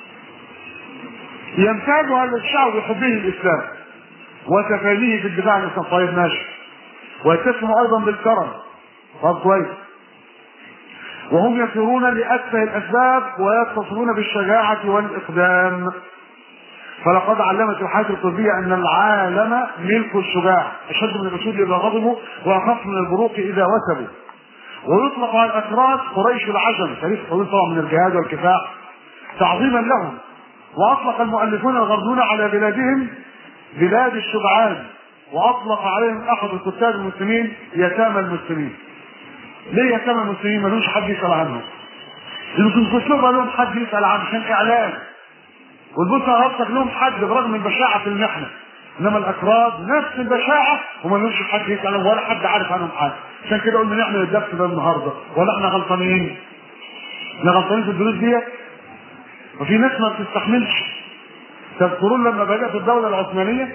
A: يمتاز هذا الشعب بحبه الإسلام وتفانيه في الدفاع عن الإسلام طيب ماشي ويتسموا ايضا بالكرم طب كويس وهم يسيرون لأتفه الأسباب ويتصلون بالشجاعة والإقدام فلقد علمت الحياة الطبية أن العالم ملك الشجاع أشد من الأسود إذا غضبوا وأخف من البروق إذا وثبوا ويطلق على الأكراد قريش العجم تاريخ طويل طبعا من الجهاد والكفاح تعظيما لهم وأطلق المؤلفون الغربيون على بلادهم بلاد الشجعان واطلق عليهم احد الكتاب المسلمين يتامى المسلمين ليه يتامى المسلمين ملوش حد يسال عنهم يمكن الكتاب لهم حد يسال عنهم عشان اعلان والبوسة هربتك لهم حد برغم من بشاعة المحنة انما الاكراد نفس البشاعة وما لهمش حد يسال عنهم ولا حد عارف عنهم حاجة عشان كده قلنا نعمل الدرس ده النهارده ولا احنا غلطانين؟ احنا غلطانين في الدروس ديت وفي ناس ما بتستحملش تذكرون لما بدات الدولة العثمانية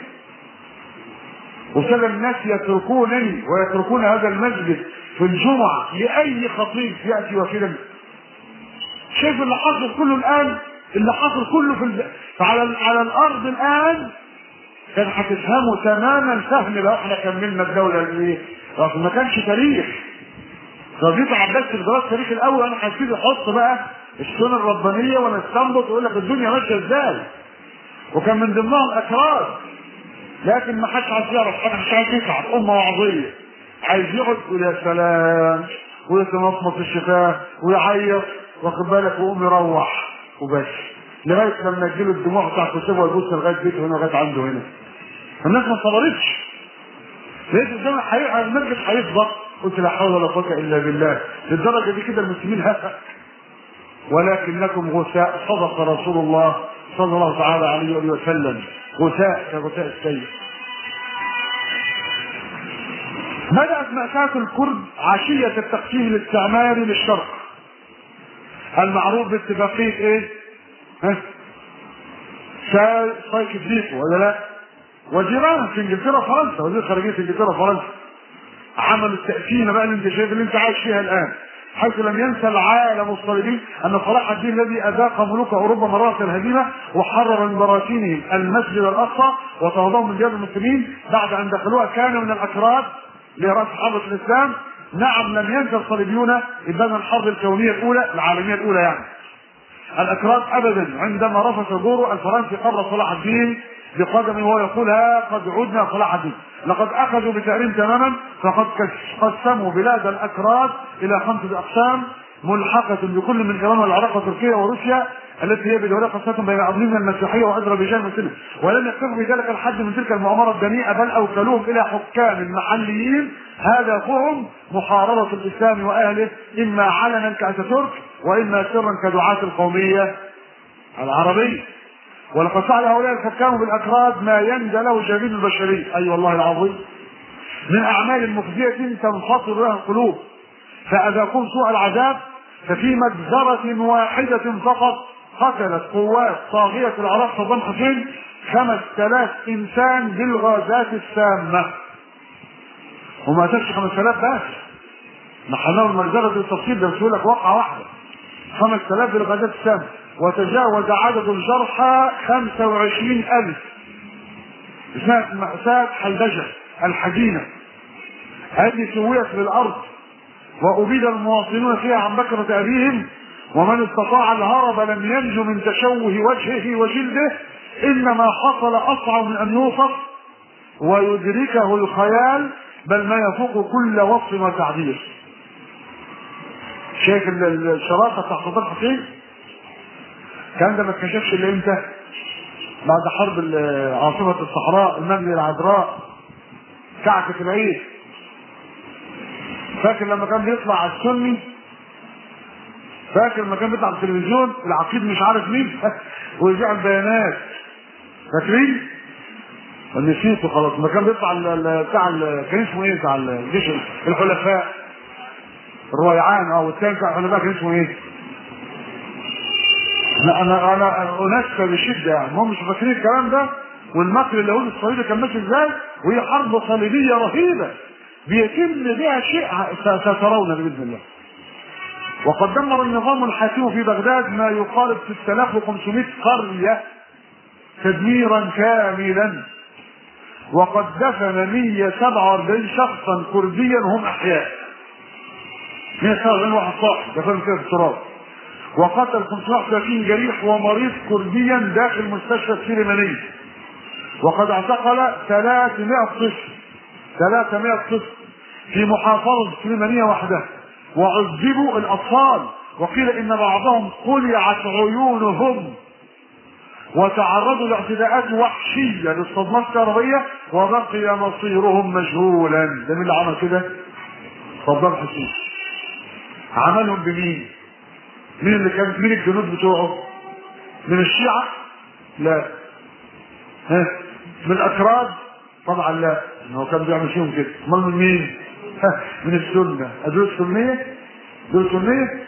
A: وكان الناس يتركونني ويتركون هذا المسجد في الجمعة لأي خطيب يأتي وكذا شايف اللي حصل كله الآن اللي حصل كله في الب... على على الارض الان كان هتفهمه تماما فهم لو احنا كملنا الدوله الايه؟ اصل ما كانش تاريخ فبيطلع بس في دراسه التاريخ الاول انا هبتدي احط بقى السنن الربانيه وانا استنبط واقول لك الدنيا ماشيه ازاي وكان من ضمنهم اكراد لكن ما حدش عايز يعرف حد مش عايز يتعب امه وعظيه عايز يقعد يقول يا سلام ويتمطمط الشفاه ويعيط واخد بالك ويقوم يروح وبس لغايه لما تجيله الدموع بتاعت الكتاب ويبص لغايه بيته هنا لغايه عنده هنا الناس ما صبرتش لقيت قدام الحقيقه المسجد هيفضل قلت لا حول ولا قوه الا بالله للدرجه دي كده المسلمين هفا ولكنكم غثاء صدق رسول الله صلى الله تعالى عليه وآله وسلم غثاء كغثاء السيل بدأت مأساة الكرد عشية التقسيم الاستعماري للشرق المعروف باتفاقية ايه؟ ها؟ سايكس بيكو ولا لا؟ وجيران في انجلترا فرنسا وزير خارجية انجلترا فرنسا عملوا التأسيمة بقى اللي انت شايف اللي انت عايش فيها الآن حيث لم ينسى العالم الصليبي ان صلاح الدين الذي اذاق ملوك اوروبا مرات الهزيمه وحرر من براثينهم المسجد الاقصى وطردهم من ديار المسلمين بعد ان دخلوها كان من الاكراد لراس حرب الاسلام نعم لم ينسى الصليبيون ابان الحرب الكونيه الاولى العالميه الاولى يعني الاكراد ابدا عندما رفض دوره الفرنسي قرر صلاح الدين بقدمه وهو يقول ها قد عدنا صلاح الدين لقد اخذوا بتعليم تماما فقد قسموا بلاد الاكراد الى خمسه اقسام ملحقة بكل من ايران والعراق وتركيا وروسيا التي هي بدولة خاصة بين أظلمنا المسيحية وأذربيجان المسلمة ولم يكتفوا بذلك الحد من تلك المؤامرة الدنيئة بل أوكلوهم إلى حكام محليين هدفهم محاربة الإسلام وأهله إما علنا كأتاتورك وإما سرا كدعاة القومية العربية ولقد فعل هؤلاء الحكام بالاكراد ما يندى له جبين البشريه اي أيوة والله العظيم من اعمال مخزيه تنفصل لها القلوب فاذاقوهم سوء العذاب ففي مجزرة واحدة فقط قتلت قوات طاغية العراق صدام حسين خمس آلاف إنسان بالغازات السامة وما تكش خمس آلاف بس نحن المجزرة بالتفصيل ده بس لك واقعة واحدة خمس آلاف بالغازات السامة وتجاوز عدد الجرحى 25 ألف اسمها مأساة حلبجة الحزينة هذه سويت للأرض وأبيد المواطنون فيها عن بكرة أبيهم ومن استطاع الهرب لم ينجو من تشوه وجهه وجلده إنما حصل أصعب من أن يوصف ويدركه الخيال بل ما يفوق كل وصف وتعبير شايف الشراسة بتاع سلطان حسين الكلام ده ما اتكشفش الا امتى؟ بعد حرب عاصمة الصحراء المبنية العذراء كعكة العيد فاكر لما كان بيطلع على السني فاكر لما كان بيطلع على التلفزيون العقيد مش عارف مين ويذيع البيانات فاكرين؟ نسيته خلاص لما كان بيطلع بتاع كان اسمه ايه بتاع الجيش الحلفاء الرويعان اه والتاني بتاع الحلفاء كان اسمه ايه؟ انا انا انا انسى بشده يعني هم مش فاكرين الكلام ده والمكر اليهودي الصليبي كان ماشي ازاي وهي حرب صليبيه رهيبه بيتم بها شيء سترون باذن الله وقد دمر النظام الحاكم في بغداد ما يقارب 6500 قريه تدميرا كاملا وقد دفن 147 شخصا كرديا هم احياء 147 واحد صاحب دفن كده في التراب وقتل 530 جريح ومريض كرديا داخل مستشفى السليمانية وقد اعتقل 300 طفل 300 طفل في محافظة السليمانية وحدها وعذبوا الأطفال وقيل إن بعضهم قلعت عيونهم وتعرضوا لاعتداءات وحشية للصدمات الكهربية وبقي مصيرهم مجهولا ده مين اللي عمل كده؟ صدام حسين عملهم بمين؟ مين اللي كان مين الجنود بتوعه؟ من الشيعة؟ لا ها من الأكراد؟ طبعا لا هو كان بيعمل فيهم كده امال من مين؟ ها من السنة دول السنية؟ دول سنية؟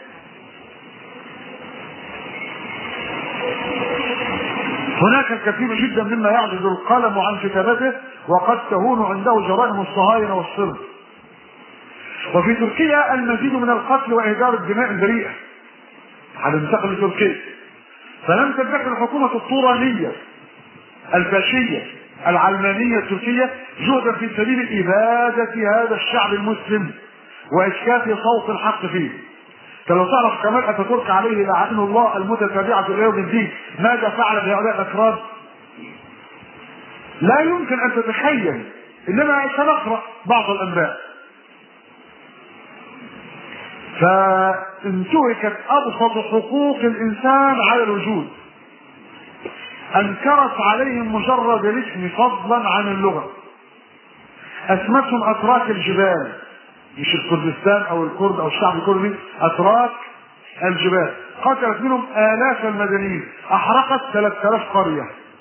A: هناك الكثير جدا مما يعجز القلم عن كتابته وقد تهون عنده جرائم الصهاينة والصرف وفي تركيا المزيد من القتل واهدار الدماء البريئه على المنتقل لتركيا فلم تدخر الحكومة الطورانية الفاشية العلمانية التركية جهدا في سبيل إبادة هذا الشعب المسلم وإسكات صوت الحق فيه فلو تعرف كمال اتاتورك عليه لعنه الله المتتابعة الى يوم الدين ماذا فعل بهؤلاء الافراد؟ لا يمكن ان تتخيل انما سنقرا بعض الانباء فانتهكت ابسط حقوق الانسان على الوجود انكرت عليهم مجرد الاسم فضلا عن اللغه اسمتهم اتراك الجبال مش الكردستان او الكرد او الشعب الكردي اتراك الجبال قتلت منهم الاف المدنيين احرقت 3000 قريه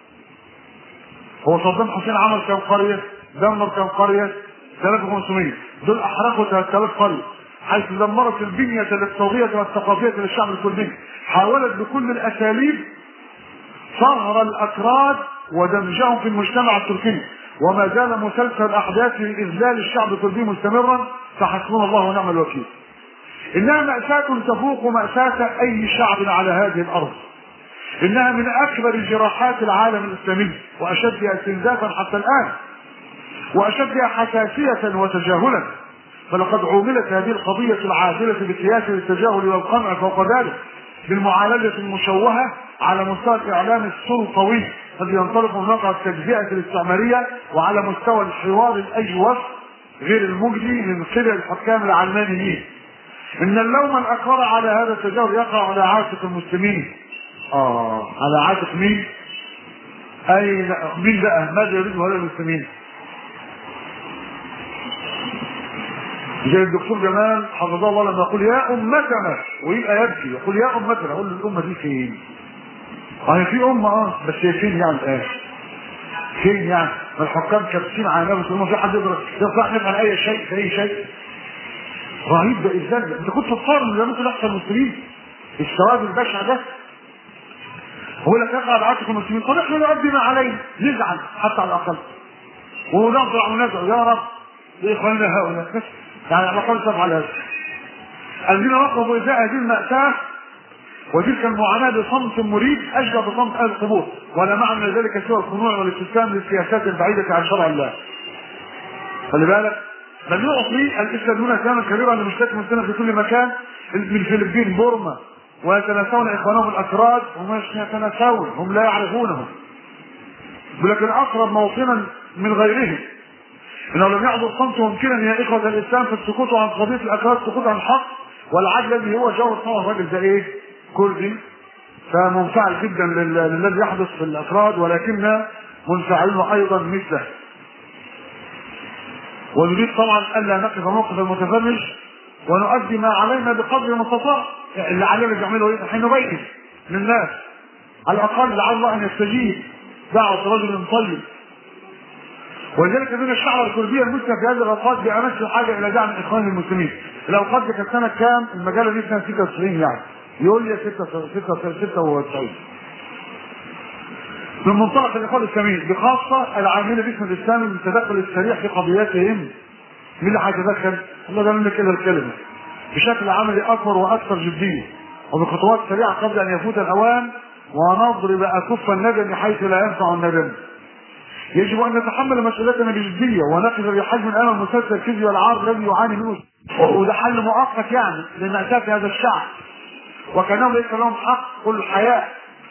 A: هو صدام حسين عمل كم قريه دمر كم قريه 3500 دول احرقوا 3000 قريه حيث دمرت البنية الاقتصادية والثقافية للشعب الكردي حاولت بكل الأساليب صهر الأكراد ودمجهم في المجتمع التركي وما زال مسلسل الأحداث لإذلال الشعب الكردي مستمرا فحسبنا الله ونعم الوكيل إنها مأساة تفوق مأساة أي شعب على هذه الأرض إنها من أكبر جراحات العالم الإسلامي وأشدها استنزافا حتى الآن وأشدها حساسية وتجاهلا فلقد عوملت هذه القضية العادلة بسياسة التجاهل والقمع فوق ذلك بالمعالجة المشوهة على مستوى الإعلام السلطوي قد ينطلق من واقع التجزئة الاستعمارية وعلى مستوى الحوار الأجوف غير المجدي من قبل الحكام العلمانيين إن اللوم الأكبر على هذا التجاهل يقع على عاتق المسلمين آه على عاتق مين؟ أي مين بقى؟ ماذا يريد هؤلاء المسلمين؟ زي الدكتور جمال حفظه الله لما يقول يا امتنا ويبقى يبكي يقول يا امتنا اقول له الامه دي فين؟ اه في امه اه بس هي فين يعني الان؟ فين يعني؟ ما الحكام كابسين على نفسه الامه في حد يقدر يصلح عن اي شيء في اي شيء؟ رهيب ده ازاي ده؟ انت كنت تتصور ان ده ممكن يحصل المسلمين؟ السواد البشع ده هو لك يقع على عاتق المسلمين طب احنا نؤدي ما علينا نزعل حتى على الاقل ونضرع وندعو يا رب لاخواننا هؤلاء بس يعني على الاقل تفعل هذا الذين رقبوا ازاء هذه المأساة وتلك المعاناة بصمت مريب أشبه بصمت أهل القبور ولا معنى من ذلك سوى الخنوع والاستسلام للسياسات البعيدة عن شرع الله خلي بالك بل يعطي الإسلام هنا كلاما كبيرا لمشتات المسلمين في كل مكان من الفلبين بورما ويتناسون إخوانهم الأكراد هم يتناسون هم لا يعرفونهم ولكن أقرب موطنا من غيرهم انه لم يعبر صمت ممكنا يا اخوه الاسلام في السكوت عن قضيه الاكراد السكوت عن الحق والعدل الذي هو جوهر صور الراجل ده ايه؟ كردي فمنفعل جدا للذي يحدث في الافراد ولكننا منفعلون ايضا مثله ونريد طبعا الا نقف موقف المتفرج ونؤدي ما علينا بقدر المستطاع اللي علينا بيعمله ايه؟ الحين نبين للناس على الاقل لعل الله ان يستجيب دعوه رجل طيب ولذلك من الشعب الكردية المسلم في هذه الأوقات بأمس الحاجة إلى دعم إخوان المسلمين. الأوقات دي كانت سنة كام؟ المجلة دي سنة 96 يعني. يوليو 96 من منطلق الإخوان الإسلاميين بخاصة العاملين باسم الإسلام بالتدخل السريع في قضياتهم. مين اللي هيتدخل؟ الله ده منك كده الكلمة. بشكل عملي أكبر وأكثر جدية. وبخطوات سريعة قبل أن يفوت الأوان ونضرب أكف الندم حيث لا ينفع الندم. يجب ان نتحمل مسؤوليتنا بجديه ونقف بحجم امام مسلسل الكذب والعار الذي يعاني منه وده حل مؤقت يعني لمأساة هذا الشعب وكانهم ليس لهم حق الحياه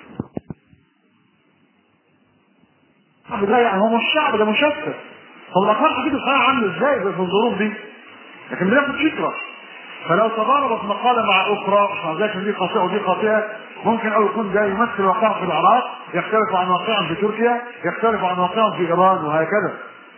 A: لا يعني هو مش شعب ده مشتت طب الاطفال هتيجي الحياه عامله ازاي في الظروف دي لكن بناخد فكره فلو تضاربت مقاله مع اخرى ذاك دي خاطئه ودي خاطئه ممكن او يكون ده يمثل واقع في العراق يختلف عن واقع في تركيا يختلف عن واقع في ايران وهكذا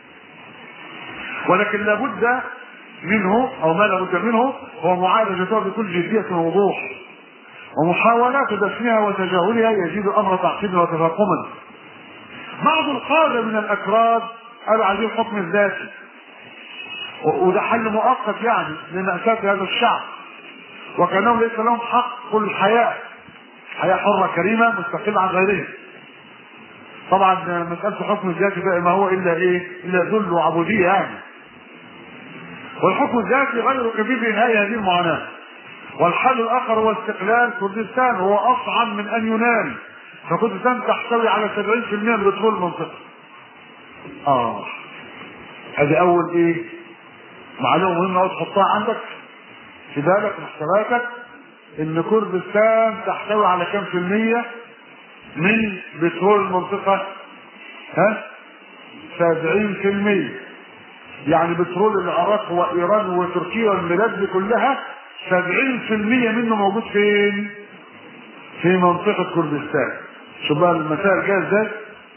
A: ولكن لابد منه او ما لابد منه هو معالجتها بكل جديه ووضوح ومحاولات دفنها وتجاهلها يزيد الامر تعقيدا وتفاقما بعض القاده من الاكراد قالوا عايزين الحكم الذاتي وده حل مؤقت يعني لمأساة هذا الشعب وكانهم ليس لهم حق الحياه حياة حرة كريمة مستقلة عن غيرهم طبعا مسألة الحكم الذاتي بقى ما هو إلا إيه؟ إلا ذل وعبودية يعني والحكم الذاتي غير كبير بإنهاء هذه المعاناة والحل الاخر هو استقلال كردستان هو اصعب من ان ينال فكردستان تحتوي على 70% من بترول المنطقه اه ادي اول ايه معلومه مهمه أوي تحطها عندك في بالك في حساباتك ان كردستان تحتوي على كم في المية من بترول المنطقة ها سبعين في المية يعني بترول العراق وايران وتركيا والبلاد دي كلها سبعين في المية منه موجود فين في منطقة كردستان شوف بقى المسائل جايه ازاي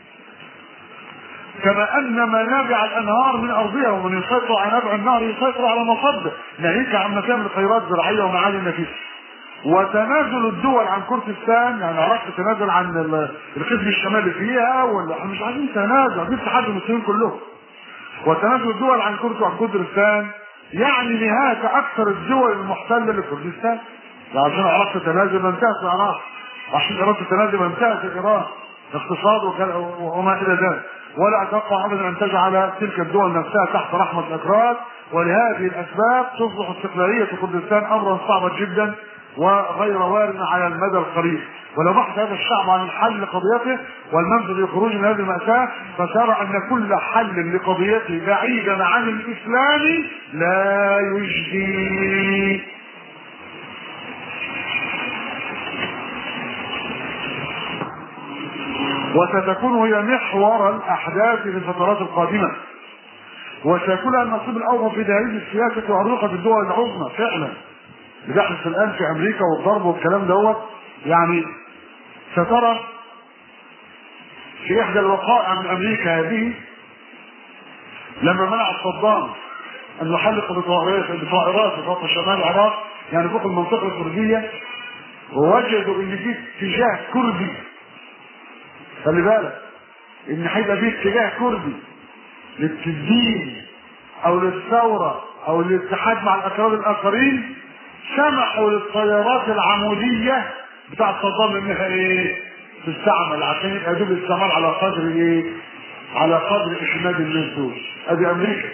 A: كما ان منابع الانهار من ارضها ومن يسيطر على نبع النهر يسيطر على مصدر ناهيك عن مكان الخيرات الزراعيه ومعادن نفيسه وتنازل الدول عن كردستان يعني عرفت تنازل عن ال- القسم الشمالي فيها ولا احنا مش عايزين تنازل عايزين اتحاد المسلمين كلهم وتنازل الدول عن كرد عن كردستان يعني نهاية أكثر الدول المحتلة لكردستان يعني عشان عرفت تنازل ما انتهت العراق وعشان عرفت تنازل ما انتهت إيران اقتصاد وكل- وما إلى ذلك ولا أتوقع أبدا أن تجعل تلك الدول نفسها تحت رحمة الأكراد ولهذه الأسباب تصبح استقلالية كردستان أمرا صعبا جدا وغير وارد على المدى القريب ولو بحث هذا الشعب عن الحل لقضيته والمنزل للخروج من هذه المأساة فسيرى أن كل حل لقضيته بعيدا عن الإسلام لا يجدي وستكون هي محور الأحداث في الفترات القادمة وسيكون لها النصيب الأوفر في دهاليز السياسة وأروقة الدول العظمى فعلا اللي بيحدث الآن في أمريكا والضرب والكلام دوت يعني سترى في إحدى الوقائع من أمريكا هذه لما منع صدام أن يحلق بطائرات بطائرات في خط شمال العراق يعني فوق المنطقة الكردية ووجدوا إن في اتجاه كردي خلي بالك إن هيبقى في اتجاه كردي للتدين أو للثورة أو الاتحاد مع الأكراد الآخرين سمحوا للطيارات العمودية بتاع صدام انها ايه تستعمل عشان يبقى دوب الاستعمال على قدر ايه على قدر احماد الناس دول ادي امريكا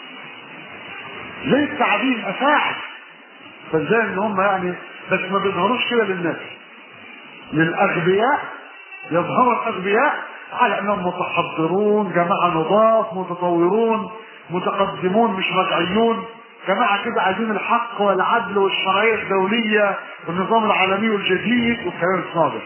A: ليه التعديل افاعل فازاي ان هم يعني بس ما بيظهروش كده للناس للاغبياء يظهر الاغبياء على انهم متحضرون جماعه نضاف متطورون متقدمون مش رجعيون جماعة كده عايزين الحق والعدل والشرعية الدولية والنظام العالمي الجديد والكلام الصادق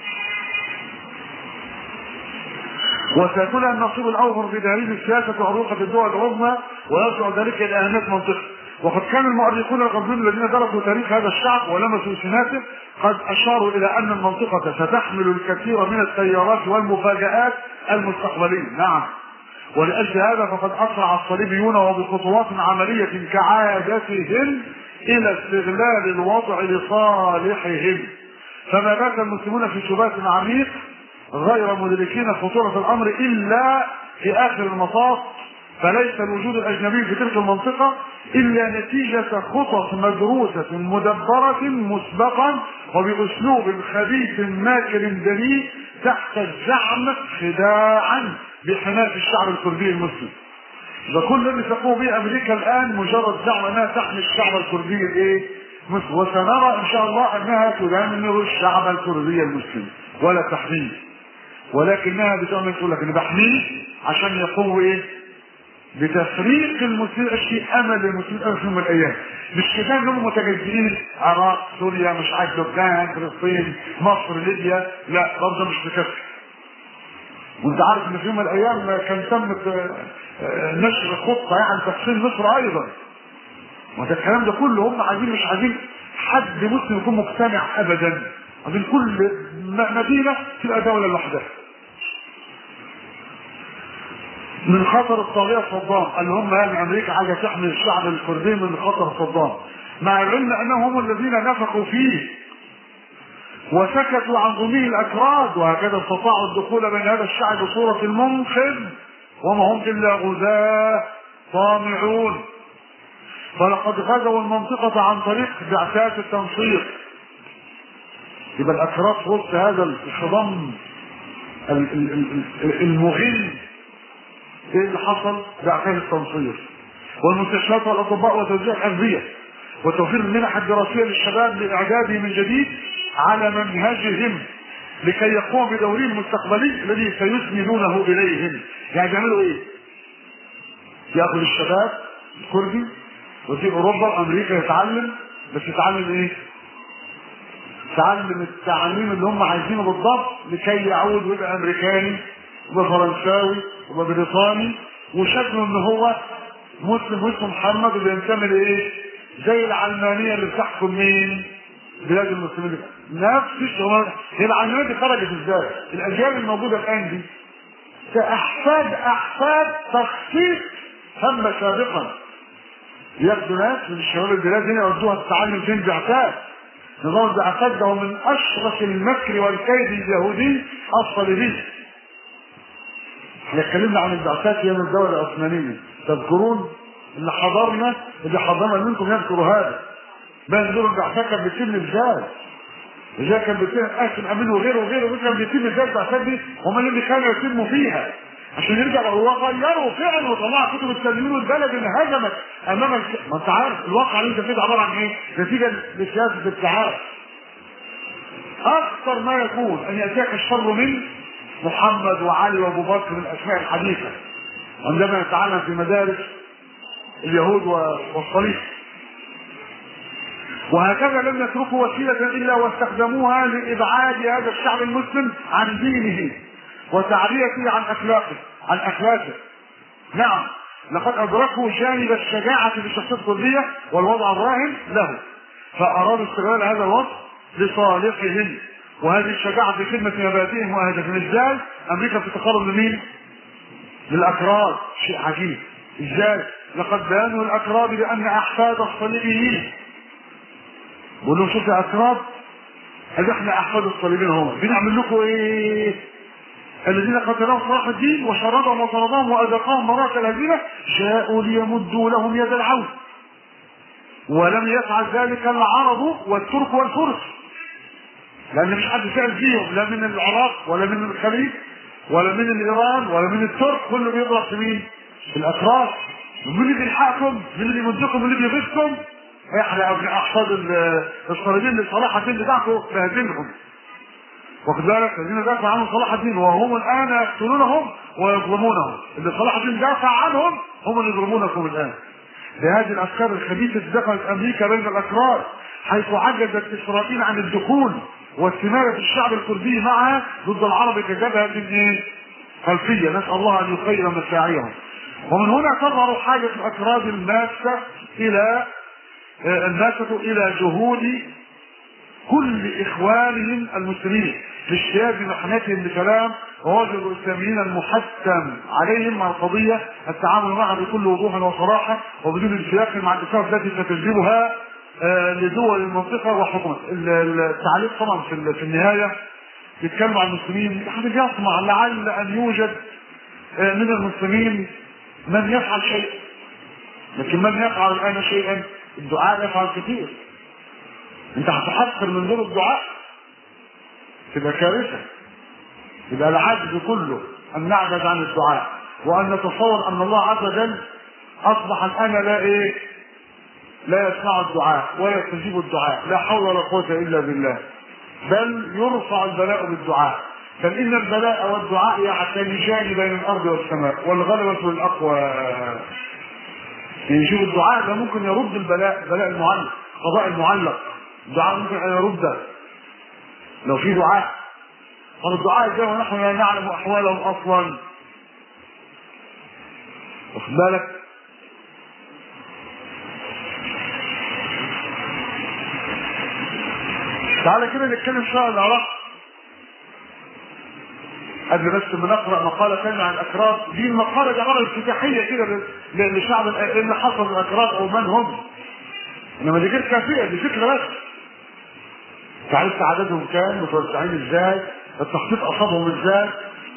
A: وسيكون النصيب الاوفر في دهاليز السياسه وعروقه الدول العظمى ويرجع ذلك الى اهميه منطقه وقد كان المؤرخون الغربيون الذين درسوا تاريخ هذا الشعب ولمسوا سماته قد اشاروا الى ان المنطقه ستحمل الكثير من التيارات والمفاجات المستقبليه نعم ولأجل هذا فقد أسرع الصليبيون وبخطوات عملية كعادتهم إلى استغلال الوضع لصالحهم فما بات المسلمون في سبات عميق غير مدركين خطورة الأمر إلا في آخر المطاف فليس الوجود الأجنبي في تلك المنطقة إلا نتيجة خطط مدروسة مدبرة مسبقا وبأسلوب خبيث ماكر دنيء تحت الزعم خداعا بحماية الشعب الكردي المسلم. ده كل اللي تقوم به امريكا الان مجرد زعم انها تحمي الشعب الكردي الايه؟ مسلم وسنرى ان شاء الله انها تدمر الشعب الكردي المسلم ولا تحميه. ولكنها بتعمل تقول لك انا بحميه عشان يقوم ايه؟ بتفريق المسلمين في امل المسلمين في يوم من الايام مش كده انهم متجزئين العراق سوريا مش عارف لبنان فلسطين مصر ليبيا لا برضه مش مكفي وانت عارف ان في يوم من الايام كان تمت نشر خطه يعني تفصيل مصر ايضا وده الكلام ده كله هم عايزين مش عايزين حد مسلم يكون مقتنع ابدا عايزين كل مدينه تبقى دوله لوحدها من خطر الطاغيه صدام اللي هم يعني امريكا عايزه تحمي الشعب الكردي من خطر صدام مع العلم انهم هم الذين نفقوا فيه وسكتوا عن ظلمه الاكراد وهكذا استطاعوا الدخول بين هذا الشعب بصوره المنقذ وما هم الا غزاة طامعون فلقد غزوا المنطقة عن طريق بعثات التنصير يبقى الأكراد في وسط هذا الصدام المغل ايه اللي حصل؟ بعثات التنصير والمستشفيات والاطباء وتوزيع الادويه
B: وتوفير المنح الدراسيه للشباب لاعدادهم من جديد على منهجهم لكي يقوم بدورهم المستقبلي الذي سيسندونه اليهم يعني بيعملوا ايه؟ ياخذ الشباب الكردي وفي اوروبا وامريكا يتعلم بس يتعلم ايه؟ يتعلم التعليم اللي هم عايزينه بالضبط لكي يعود ويبقى امريكاني ويبقى فرنساوي ويبقى بريطاني وشكله ان هو مسلم واسمه محمد وبينتمي لايه؟ زي العلمانيه اللي بتحكم مين؟ بلاد المسلمين نفس الشغلانه هي العلمانيه دي خرجت ازاي؟ الاجيال الموجوده الان دي كاحفاد احفاد تخصيص تم سابقا ياخدوا ناس من الشباب البلاد هنا يودوها التعلم فين بعثات نظام البعثات ده هو من اشرس المكر والكيد اليهودي الصليبي احنا اتكلمنا عن البعثات ايام الدوله العثمانيه تذكرون اللي حضرنا اللي حضرنا منكم يذكروا هذا بقى دور البعثات كان بيتم ازاي ازاي كان بيتم قاسم امين وغيره وغيره وغيره كان بيتم ازاي البعثات دي هم اللي كانوا يتموا فيها عشان يرجع هو غيروا فعلا وطلعوا كتب التنوير والبلد انهزمت امام الك... ما انت عارف الواقع اللي انت فيه ده عباره عن ايه؟ نتيجه لسياسه الاتحاد. اكثر ما يكون ان ياتيك الشر من محمد وعلي وابو بكر من الاسماء الحديثه عندما نتعلم في مدارس اليهود والصليب وهكذا لم يتركوا وسيلة إلا واستخدموها لإبعاد هذا الشعب المسلم عن دينه وتعريته عن أخلاقه عن أخلاقه نعم لقد أدركوا جانب الشجاعة في الشخصية الكردية والوضع الراهن له فأرادوا استغلال هذا الوصف لصالحهم وهذه الشجاعة في خدمة مبادئهم وأهدافهم إزاي؟ أمريكا بتتقرب لمين؟ للأكراد شيء عجيب إزاي؟ لقد بانوا الأكراد بأن أحفاد الصليبيين بقول لهم شوف يا أكراد قال احنا أحفاد الصليبيين هم بنعمل لكم إيه؟ الذين قتلهم صلاح الدين وشردهم وطردهم وأذقاهم مرات الهزيمة جاءوا ليمدوا لهم يد العون ولم يفعل ذلك العرب والترك والفرس لان مش حد سال فيهم لا من العراق ولا من الخليج ولا من ايران ولا من الترك كله بيضرب في مين؟ في الاتراك مين اللي بيلحقكم؟ مين اللي بيمدكم؟ مين اللي بيغيظكم؟ احنا احفاد الصليبيين لصلاح الدين بتاعكم بهزمهم واخد بالك الذين دافع عنهم صلاح الدين وهم الان يقتلونهم ويظلمونهم اللي صلاح الدين دافع عنهم هم اللي يظلمونكم الان بهذه الافكار الخبيثه دخلت امريكا بين الاكراد حيث عجزت اسرائيل عن الدخول واستمارة الشعب الكردي معها ضد العرب كجبهة ايه؟ خلفية نسأل الله أن يخير مساعيهم ومن هنا تظهر حاجة الأكراد الماسة إلى الماسة إلى جهود كل إخوانهم المسلمين لاجتياز محنتهم بكلام وواجب الإسلاميين المحتم عليهم مع القضية التعامل معها بكل وضوح وصراحة وبدون انسياق مع الإسلام التي ستجلبها لدول المنطقة وحكومات التعليق طبعا في في النهاية يتكلم عن المسلمين حد يطمع لعل أن يوجد من المسلمين من يفعل شيء لكن من يفعل الآن شيئا الدعاء يفعل كثير انت هتحقر من دور الدعاء تبقى كارثة يبقى العجز كله أن نعجز عن الدعاء وأن نتصور أن الله عز وجل أصبح الآن لا إيه لا يسمع الدعاء ولا يستجيب الدعاء لا حول ولا قوة إلا بالله بل يرفع البلاء بالدعاء بل إن البلاء والدعاء يعتمجان بين الأرض والسماء والغلبة للأقوى يعني شوف الدعاء ده ممكن يرد البلاء بلاء المعلق قضاء المعلق الدعاء ممكن أن يرده لو في دعاء طب الدعاء ازاي ونحن لا نعلم أحوالهم أصلا واخد بالك تعالى كده نتكلم شويه عن العراق قبل بس ما نقرا مقاله ثانيه عن الاكراد دي المقاله دي عباره افتتاحيه كده لشعب ايه اللي حصل الاكراد او من هم انما دي غير كافيه دي فكره بس تعرفت عددهم كام متوزعين ازاي التخطيط اصابهم ازاي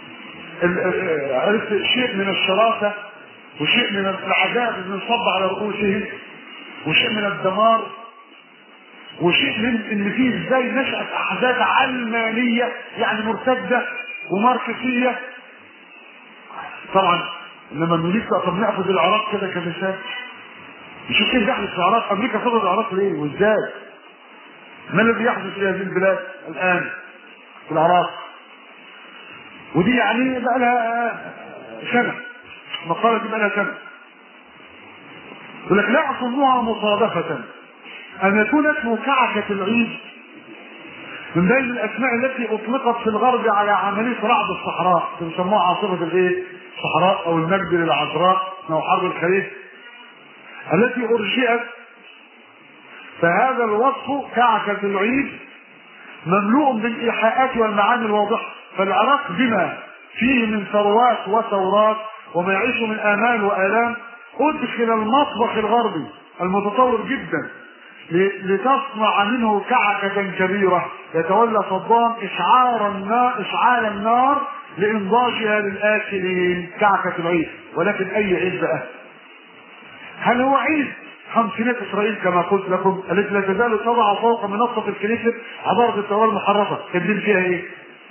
B: عرفت شيء من الشراسه وشيء من العذاب اللي انصب على رؤوسهم وشيء من الدمار وشيء من ان في ازاي نشأت احداث علمانية يعني مرتدة وماركسية طبعا لما نريد طب ناخذ العراق كده كمثال شوف كيف يحدث في العراق امريكا خدت العراق ليه وازاي ما الذي يحدث في هذه البلاد الان في العراق ودي يعني بقى لها سنه المقاله دي بقى لها سنه يقول لك لا اظنها مصادفه ان يكون اسمه كعكه العيد من بين الاسماء التي اطلقت في الغرب على عمليه رعد الصحراء بيسموها عاصفه الايه؟ الصحراء او المجد للعذراء او حرب الخليج التي ارجئت فهذا الوصف كعكة العيد مملوء بالايحاءات والمعاني الواضحة فالعراق بما فيه من ثروات وثورات وما يعيش من امال والام ادخل المطبخ الغربي المتطور جدا لتصنع منه كعكة كبيرة يتولى صدام إشعار النار إشعال النار لإنضاجها للآكلين كعكة العيد ولكن أي عيد بقى؟ هل هو عيد خمسينات إسرائيل كما قلت لكم التي لا تزال تضع فوق منصة الكنيسة عبارة التوراة المحرفة كاتبين فيها إيه؟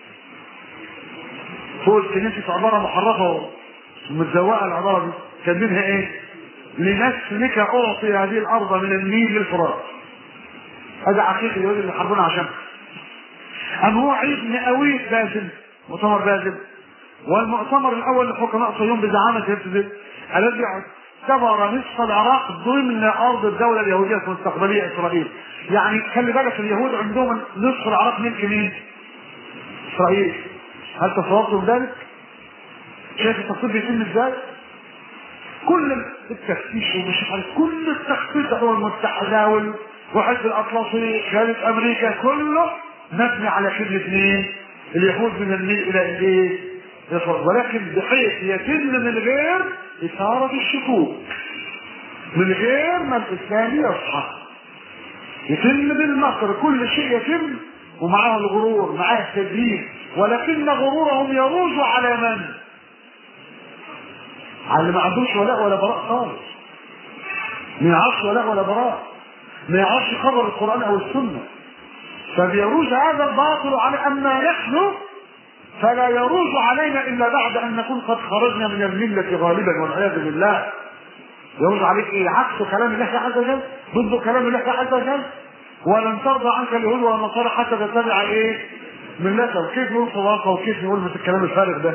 B: فوق الكنيسة عبارة محرفة ومتزوقة العبارة دي كاتبينها إيه؟ لنسلك اعطي هذه الارض من النيل للفرات هذا حقيقي اليهود اللي حاربونا عشانها ام هو عيد مئوي بازل مؤتمر بازل والمؤتمر الاول لحكماء صهيون بزعامه هرتزل الذي اعتبر نصف العراق ضمن ارض الدوله اليهوديه المستقبليه اسرائيل يعني خلي بالك اليهود عندهم نصف العراق ملك مين؟ اسرائيل هل تصورتم ذلك؟ شايف التصوير بيتم ازاي؟ كل التفتيش ومش عارف كل التخطيط الامم المتحده وحزب الاطلسي خارج امريكا كله مبني على خدمه مين؟ اليهود من النيل الى الايه؟ ولكن بحيث يتم من غير اثاره الشكوك من غير ما الاسلام يصحى يتم بالمكر كل شيء يتم ومعاه الغرور معاه التدليل ولكن غرورهم يروج على من؟ على اللي ما عندوش ولاء ولا براء خالص ما يعرفش ولاء ولا براء ما يعرفش خبر القرآن أو السنة فبيروج هذا الباطل على أما نحن فلا يروج علينا إلا بعد أن نكون قد خرجنا من الملة غالبا والعياذ بالله يروج عليك إيه عكس كلام الله عز وجل ضد كلام الله عز وجل ولن ترضى عنك اليهود ولا النصارى حتى تتبع ايه ملته وكيف نقول صداقه وكيف نقول مثل الكلام الفارغ ده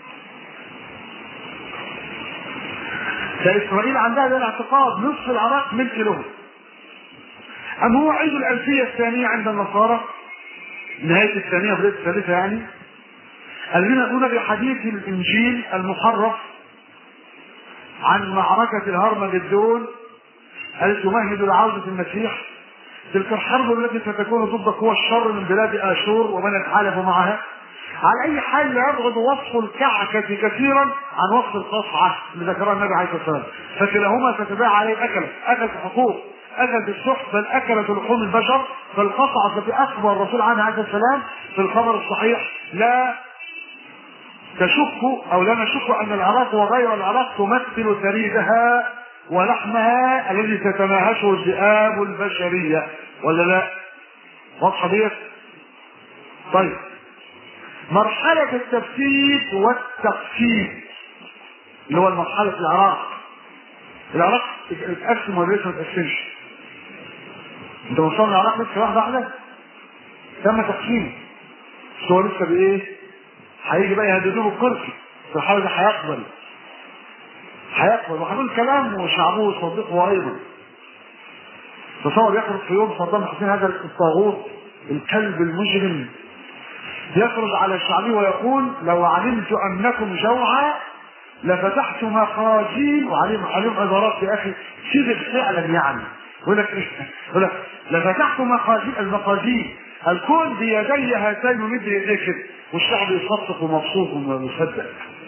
B: فإسرائيل عندها هذا الاعتقاد نصف العراق ملك له أم هو عيد الألفية الثانية عند النصارى نهاية الثانية بداية الثالثة يعني الذين يقولون بحديث الإنجيل المحرف عن معركة الهرمجدون التي تمهد لعودة المسيح تلك الحرب التي ستكون ضد قوى الشر من بلاد آشور ومن يتحالف معها على اي حال لا يبغض وصف الكعكة كثيرا عن وصف القصعة اللي ذكرها النبي عليه الصلاة والسلام فكلاهما تتباع عليه اكلت اكلت حقوق اكلت السحت بل اكلت لحوم البشر فالقصعة التي اخبر الرسول عنها عليه السلام في الخبر الصحيح لا تشك او لا نشك ان العراق وغير العراق تمثل ثريدها ولحمها الذي تتناهشه الذئاب البشرية ولا لا؟ واضحة ديت؟ طيب مرحلة التفتيت والتقسيم اللي هو المرحلة العراق العراق اتقسم ولا لسه ما اتقسمش؟ انت وصلنا العراق لسه واحدة واحدة؟ تم تقسيمه بس هو لسه بايه؟ هيجي بقى يهددوه بالكرسي في الحالة دي هيقبل هيقبل وهنقول كلام وشعبه يصدقه ايضا تصور يخرج في يوم صدام حسين هذا الطاغوت الكلب المجرم يخرج على الشعبي ويقول لو علمت انكم جوعى لفتحت مخازين وعليهم عليهم عبارات يا اخي صدق فعلا يعني يقول لك ايه؟ يقول لك لفتحت مخازين المخازين الكون بيدي هاتين ومد يديه كده والشعب يصفق ومبسوط ومصدق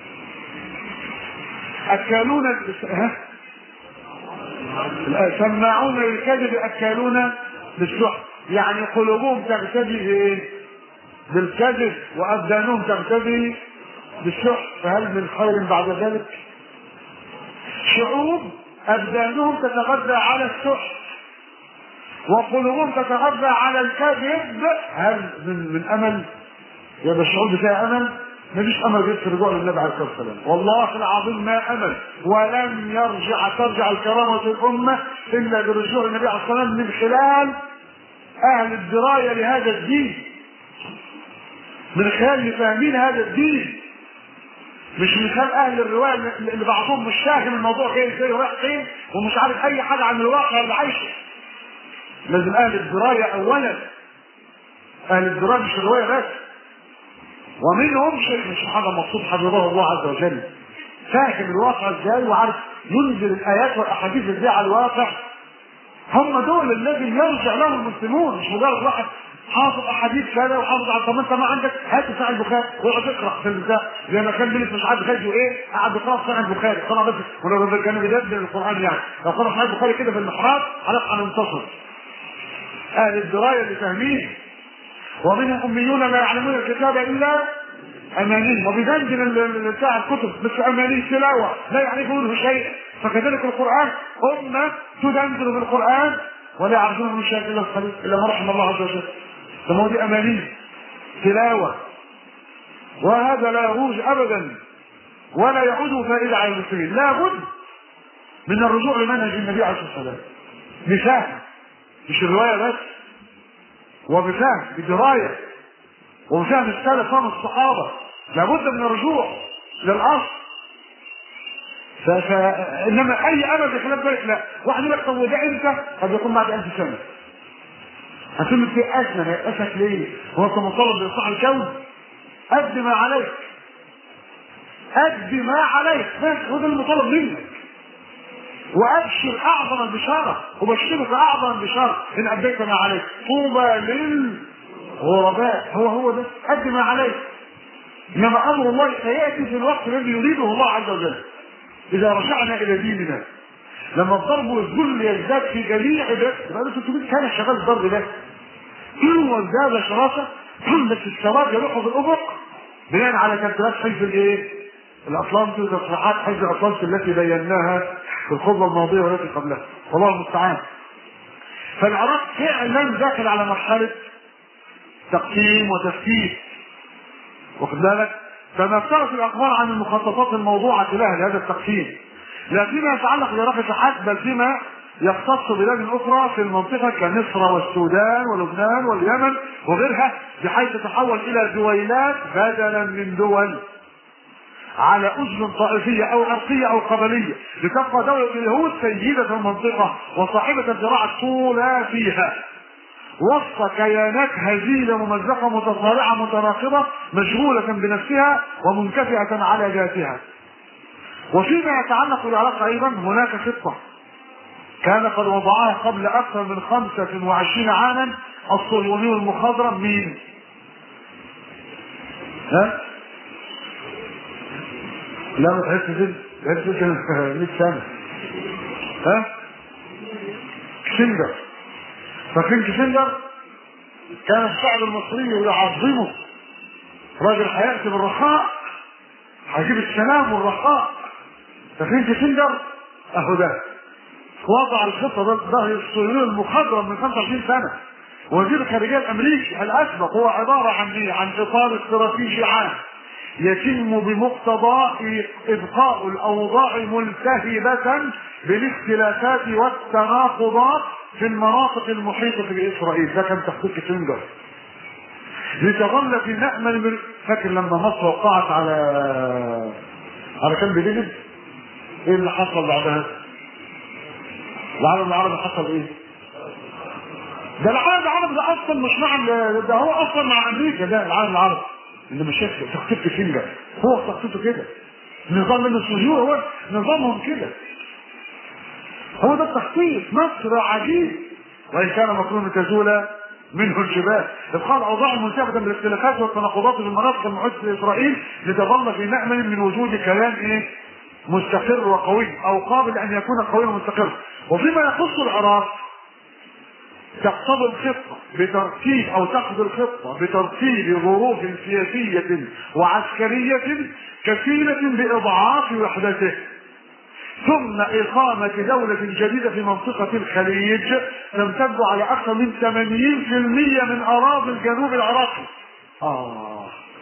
B: اكالون ها سماعون للكذب اكالون للسحت يعني قلوبهم تغتدي ايه؟ بالكذب وابدانهم تغتدي بالسحت فهل من خير بعد ذلك؟ شعوب ابدانهم تتغذى على السحت وقلوبهم تتغذى على الكذب هل من من امل يبقى الشعوب فيها امل مفيش امل غير في الرجوع للنبي عليه الصلاه والسلام والله العظيم ما امل ولن يرجع ترجع الكرامه الامه الا برجوع النبي عليه الصلاه والسلام من خلال اهل الدرايه لهذا الدين من خلال اللي فاهمين هذا الدين مش من خلال اهل الروايه اللي بعضهم مش فاهم الموضوع جاي ازاي ورايح فين ومش عارف اي حاجه عن الواقع اللي عايشه لازم اهل الدرايه اولا اهل الدرايه مش الروايه بس ومنهم شيخ مش محمد مقصود حفظه الله عز وجل فاهم الواقع ازاي وعارف ينزل الايات والاحاديث ازاي على الواقع هم دول الذي يرجع لهم المسلمون مش مجرد واحد حافظ احاديث كذا وحافظ على طب انت ما عندك هات صحيح البخاري واقعد اقرا في البتاع زي ما كان بيلف مش عارف خارج وايه قاعد بيقرا في صحيح البخاري قرا بس ولو كان بيدبر القران يعني لو قرا صحيح البخاري كده في المحراب هنبقى ننتصر اهل الدرايه اللي فاهمين ومنهم اميون لا يعلمون الكتاب الا اماني وبيدندن بتاع الكتب بس اماني تلاوه لا يعرفونه شيء فكذلك القران امه تدندن بالقران ولا يعرفون من شيء الا القليل الا ما رحم الله عز وجل فما دي اماني تلاوه وهذا لا يروج ابدا ولا يعود فائده على المسلمين لابد من الرجوع لمنهج النبي عليه الصلاه والسلام بفهم مش الروايه بس وبفهم بدرايه وبفهم السلف فهم الصحابه لابد من الرجوع للاصل ف... ف... انما اي امل بخلاف ذلك لا واحد يقول لك طب وده امتى؟ قد يكون بعد 1000 سنه هتقول في اسنا يأسك ليه؟ هو انت مطالب باصلاح الكون؟ اد ما عليك اد ما عليك بس هو ده المطالب منك وابشر اعظم البشاره وبشرك اعظم البشاره ان اديت ما عليك طوبى للغرباء هو هو ده قد ما عليك انما امر الله سياتي في الوقت الذي يريده الله عز وجل اذا رجعنا الى ديننا لما الضرب والذل يزداد في جميع ده بقى له 300 سنه شغال الضرب ده وازداد شراسه بس الشباب يروحوا في الافق بناء على ترتيبات حزب الايه؟ الاطلنطي وتصريحات حزب الاطلنطي التي بيناها في الخطبه الماضيه والتي قبلها والله المستعان فالعراق فعلا داخل على مرحله تقسيم وتفكيك واخد بالك فما افترت الاخبار عن المخططات الموضوعه لها لهذا التقسيم لا فيما يتعلق برفع حد بل فيما يختص بلاد اخرى في المنطقه كمصر والسودان ولبنان واليمن وغيرها بحيث تتحول الى دويلات بدلا من دول على أذن طائفية أو عرقية أو قبلية لتبقى دولة اليهود سيدة المنطقة وصاحبة الذراع الطولى فيها وسط كيانات هزيلة ممزقة متصارعة متناقضة مشغولة بنفسها ومنكفئة على ذاتها وفيما يتعلق بالعراق أيضا هناك خطة كان قد وضعها قبل أكثر من 25 عاما الصهيوني المخضرم مين؟ ها؟ لا ما تحس كده تحس كده 100 سنة ها؟ كسندر فاكرين كسندر؟ كان الشعب المصري يعظمه راجل هيأتي بالرخاء هيجيب السلام والرخاء فاكرين كسندر؟ اهو ده وضع الخطه ده ده الصهيوني المخضرم من 25 سنه وزير الخارجيه الامريكي الاسبق هو عباره عن ايه؟ عن اطار استراتيجي عام يتم بمقتضى ابقاء الاوضاع ملتهبه بالاختلافات والتناقضات في المناطق المحيطه باسرائيل ده كان تخطيط كيسنجر لتظل في مأمن من فاكر لما مصر وقعت على على كامب ديفيد ايه اللي حصل بعدها؟ العالم العربي حصل ايه؟ ده العالم العربي ده اصلا مش مع ده هو اصلا مع امريكا ده العالم العربي اللي مش شايف تخطيط كيسنجر هو تخطيطه كده نظام النسوجية هو نظامهم كده هو ده التخطيط مصر عجيب وان كان مكروه تزول منه الجبال ابقاء الاوضاع منتهبه بالاختلافات والتناقضات في المناطق المحيطه باسرائيل لتظل في مامن من وجود كيان ايه مستقر وقوي او قابل ان يكون قويا ومستقر وفيما يخص العراق تقتضي الخطة بترتيب أو تقضي الخطة بترتيب ظروف سياسية وعسكرية كفيلة بإضعاف وحدته ثم إقامة دولة جديدة في منطقة الخليج تمتد على أكثر من 80% من أراضي الجنوب العراقي. آه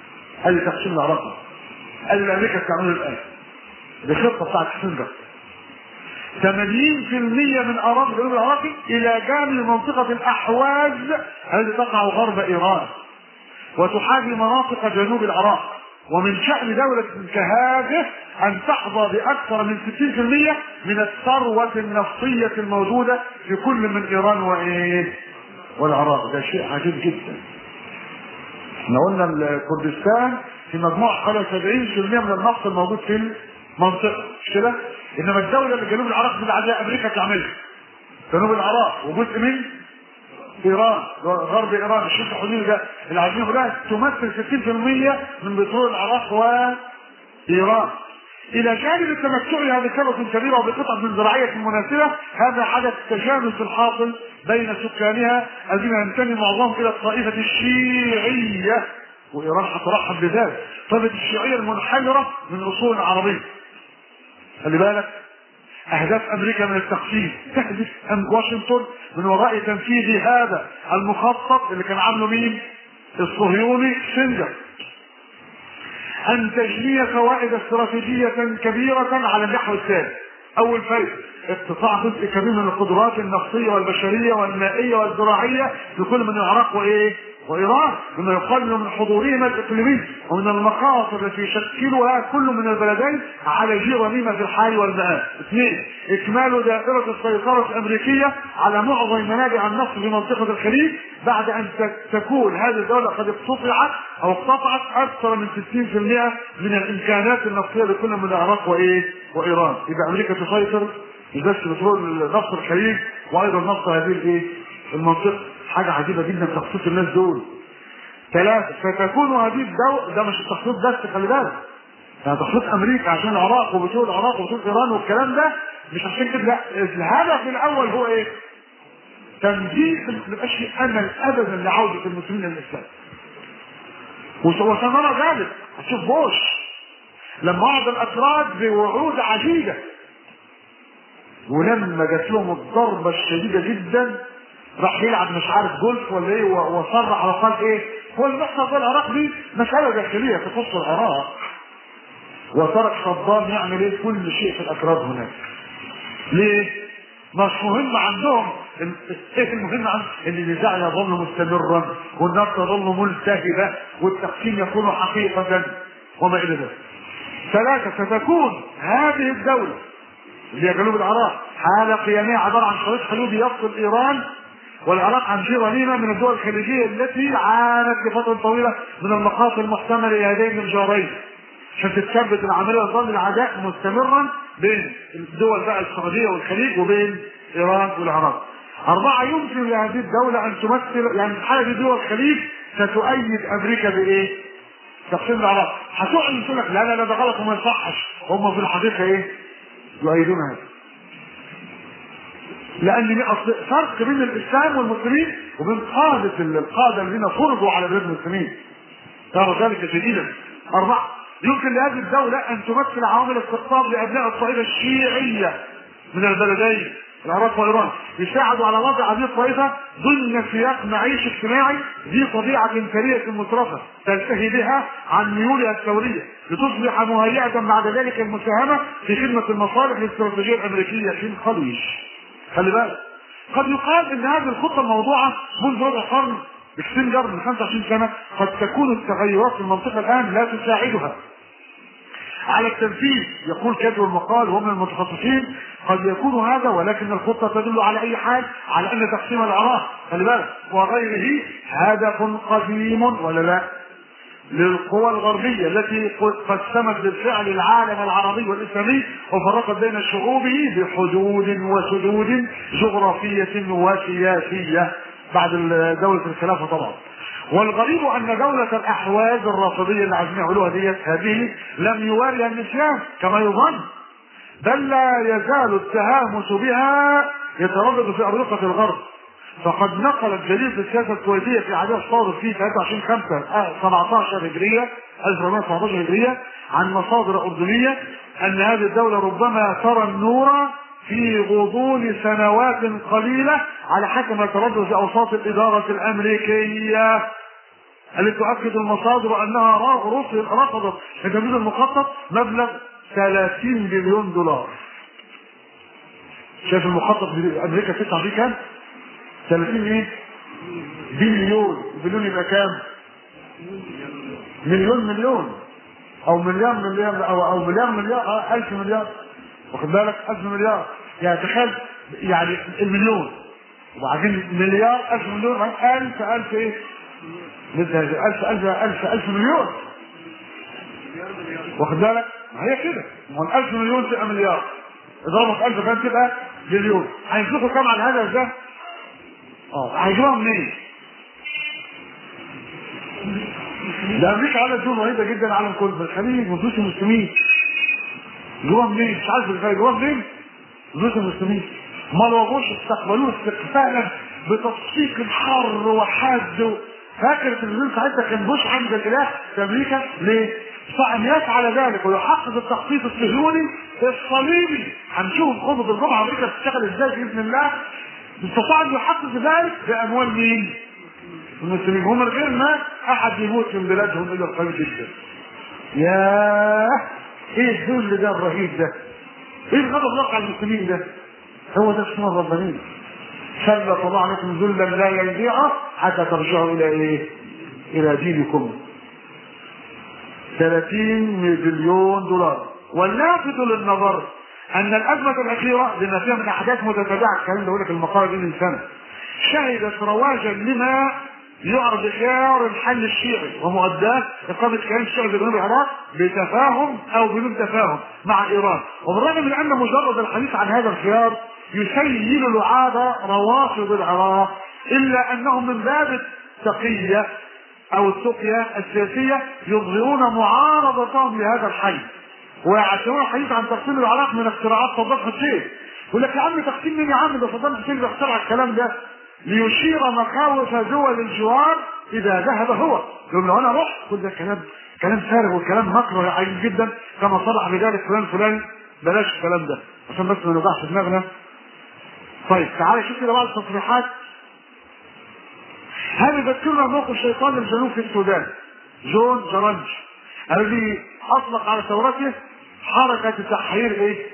B: قال لي تقسيم العراق قال لي امريكا بتعمله الان بخطه بتاعت كيسنجر 80% من اراضي الجنوب العراقي الى جانب منطقه الاحواز التي تقع غرب ايران وتحاذي مناطق جنوب العراق ومن شأن دولة كهذه أن تحظى بأكثر من 60% من الثروة النفطية الموجودة في كل من إيران وإيه؟ والعراق ده شيء عجيب جدا. احنا قلنا الكردستان في مجموع حوالي 70% من النفط الموجود في المنطقة مش كده؟ إنما الدولة اللي جنوب العراق دي عايزة أمريكا تعملها. جنوب العراق وجزء من ايران غرب ايران الشيخ الحديدي ده اللي عايزينه ده تمثل 60% من بترول العراق وايران الى جانب التمتع هذه ثروه كبيره وبقطع من زراعيه مناسبه هذا حدث تجانس الحاصل بين سكانها الذين ينتمي معظمهم الى الطائفه الشيعيه وايران هترحب بذلك الطائفه الشيعيه المنحدره من اصول عربيه خلي بالك اهداف امريكا من التخطيط تهدف أم واشنطن من وراء تنفيذ هذا المخطط اللي كان عامله مين الصهيوني سنجر ان تجني فوائد استراتيجيه كبيره على النحو التالي اول فايده اقتطاع جزء كبير من القدرات النفطيه والبشريه والمائيه والزراعيه لكل من العراق وايه وايران بما يقلل من حضورهما الاقليمي ومن المخاطر التي يشكلها كل من البلدين على جيرانهما في الحال والمآب. اثنين اكمال دائره السيطره الامريكيه على معظم منابع النفط في منطقه الخليج بعد ان تكون هذه الدوله قد اقتطعت او اقتطعت اكثر من 60% من الامكانات النفطيه لكل من العراق وايه؟ وايران. يبقى امريكا تسيطر مش بس بترول نفط الخليج وايضا نفط هذه الايه؟ المنطقه. حاجة عجيبة جدا تخصيص الناس دول. ثلاثة فتكون هذه الدولة ده مش التخصيص بس خلي بالك. يعني تخصيص أمريكا عشان العراق وبتوع العراق وبتوع إيران والكلام ده مش عشان كده لا الهدف الأول هو إيه؟ تنزيل ما يبقاش في أمل أبدا لعودة المسلمين للإسلام. وسنرى ذلك هتشوف بوش لما وعد الأتراك بوعود عجيبة ولما جات لهم الضربة الشديدة جدا راح يلعب مش عارف جولف ولا ايه وصرح وقال ايه هو اللي بيحصل في العراق دي مساله داخليه تخص العراق وترك صدام يعمل ايه كل شيء في الاكراد هناك ليه؟ مش مهم عندهم ايه المهم عندهم ان النزاع يظل مستمرا والنار تظل ملتهبه والتقسيم يكون حقيقه وما الى ذلك. ثلاثه ستكون هذه الدوله اللي هي جنوب العراق حال قيامها عباره عن شريط حدودي يفصل ايران والعراق عن جيراننا من الدول الخليجيه التي عانت لفتره طويله من المخاطر المحتمله لهذين الجارين عشان تتثبت العمليه ويظل العداء مستمرا بين الدول بقى السعوديه والخليج وبين ايران والعراق. أربعة يمكن لهذه الدولة أن تمثل يعني حالة دول الخليج ستؤيد أمريكا بإيه؟ تقسيم العراق. هتقعد تقول لك لا لا لا ده غلط وما يصحش. هم في الحقيقة إيه؟ يؤيدون هذا. لان اصل فرق بين الاسلام والمسلمين وبين قاده القاده الذين فرضوا على بلاد المسلمين ترى ذلك جديدا اربعه يمكن لهذه الدوله ان تمثل عوامل استقطاب لابناء الطائفه الشيعيه من البلدين العراق وايران يساعدوا على وضع هذه الطائفه ضمن سياق معيشي اجتماعي ذي طبيعه ثريه مترفه تلتهي بها عن ميولها الثوريه لتصبح مهيئه بعد ذلك المساهمه في خدمه المصالح الاستراتيجيه الامريكيه في الخليج. خلي بالك قد يقال ان هذه الخطه الموضوعه منذ ربع قرن بكسنجر من 25 سنه قد تكون التغيرات في المنطقه الان لا تساعدها على التنفيذ يقول كاتب المقال وهم المتخصصين قد يكون هذا ولكن الخطه تدل على اي حال على ان تقسيم العراق خلي بالك وغيره هدف قديم ولا لا؟ للقوى الغربية التي قسمت بالفعل العالم العربي والإسلامي وفرقت بين شعوبه بحدود وسدود جغرافية وسياسية بعد دولة الخلافة طبعا والغريب أن دولة الأحواز الرافضية اللي عايزين يعملوها ديت هذه لم يواري النسيان كما يظن بل لا يزال التهامس بها يتردد في أرضية الغرب فقد نقلت جريدة السياسة الكويتية في عدد الصادر في 23 5 17 هجرية 1417 هجرية عن مصادر أردنية أن هذه الدولة ربما ترى النور في غضون سنوات قليلة على حسب ما تردد في أوساط الإدارة الأمريكية التي تؤكد المصادر انها را- رفض- رفضت لتنفيذ المخطط مبلغ 30 بليون دولار شايف المخطط امريكا تدفع فيه كام؟ 30 ايه؟ بليون بليون يبقى كام؟ مليون مليون او مليار مليار او او مليار مليار آه، الف مليار واخد بالك الف مليار يعني تخيل يعني المليون وبعدين مليار الف مليون بعدين الف الف ايه مثل هذه الف الف الف الف مليون واخد بالك ما هي كده ما هو الالف مليون تبقى مليار اضربها في الف كام تبقى مليون هينفقوا كام على الهدف ده؟ اه هيجيبوها منين؟ ده امريكا عملت دول رهيبه جدا العالم كله في الخليج وفلوس المسلمين جوه منين مش عارف ازاي جوه منين فلوس المسلمين ما لوجوش استقبلوه استقبالا بتصفيق الحر وحاد فاكر التلفزيون ساعتها كان بوش عند الاله في امريكا ليه؟ فان يفعل ذلك ويحقق التخطيط الصهيوني الصليبي هنشوف خطبه الجمعه امريكا بتشتغل ازاي باذن الله استطاع ان يحقق ذلك باموال مين؟ المسلمين هم من غير ما احد يموت من بلادهم الا القليل جدا. ياه ايه الذل ده الرهيب ده؟ ايه الغضب اللي وقع على المسلمين ده؟ هو ده اسمه الربانيه. سلط الله عليكم ذلا لا ينزيع حتى ترجعوا الى ايه؟ الى دينكم. 30 بليون دولار واللافت للنظر ان الازمه الاخيره بما فيها من احداث متتابعه الكلام ده بقول لك المقاله دي من سنه شهدت رواجا لما يعرف بخيار الحل الشيعي ومؤداه اقامه كيان الشيعي في جنوب العراق بتفاهم او بدون تفاهم مع ايران وبالرغم من ان مجرد الحديث عن هذا الخيار يسيل لعاب روافض العراق الا انهم من باب التقيه او التقية السياسية يظهرون معارضتهم لهذا الحي ويعتبرون الحديث عن تقسيم العراق من اختراعات صدام حسين يقول لك يا عم تقسيم مين يا عم ده صدام حسين اللي اخترع الكلام ده ليشير مخاوف دول الجوار اذا ذهب هو يقول لو انا رحت كل ده كلام كلام فارغ وكلام مكره عجيب جدا كما صرح بذلك فلان فلان بلاش الكلام ده عشان بس ما نوجعش دماغنا طيب تعالى شوف كده بعض التصريحات هذا يذكرنا موقف شيطان الجنوب في السودان جون جرنج الذي اطلق على ثورته حركة تحرير ايه؟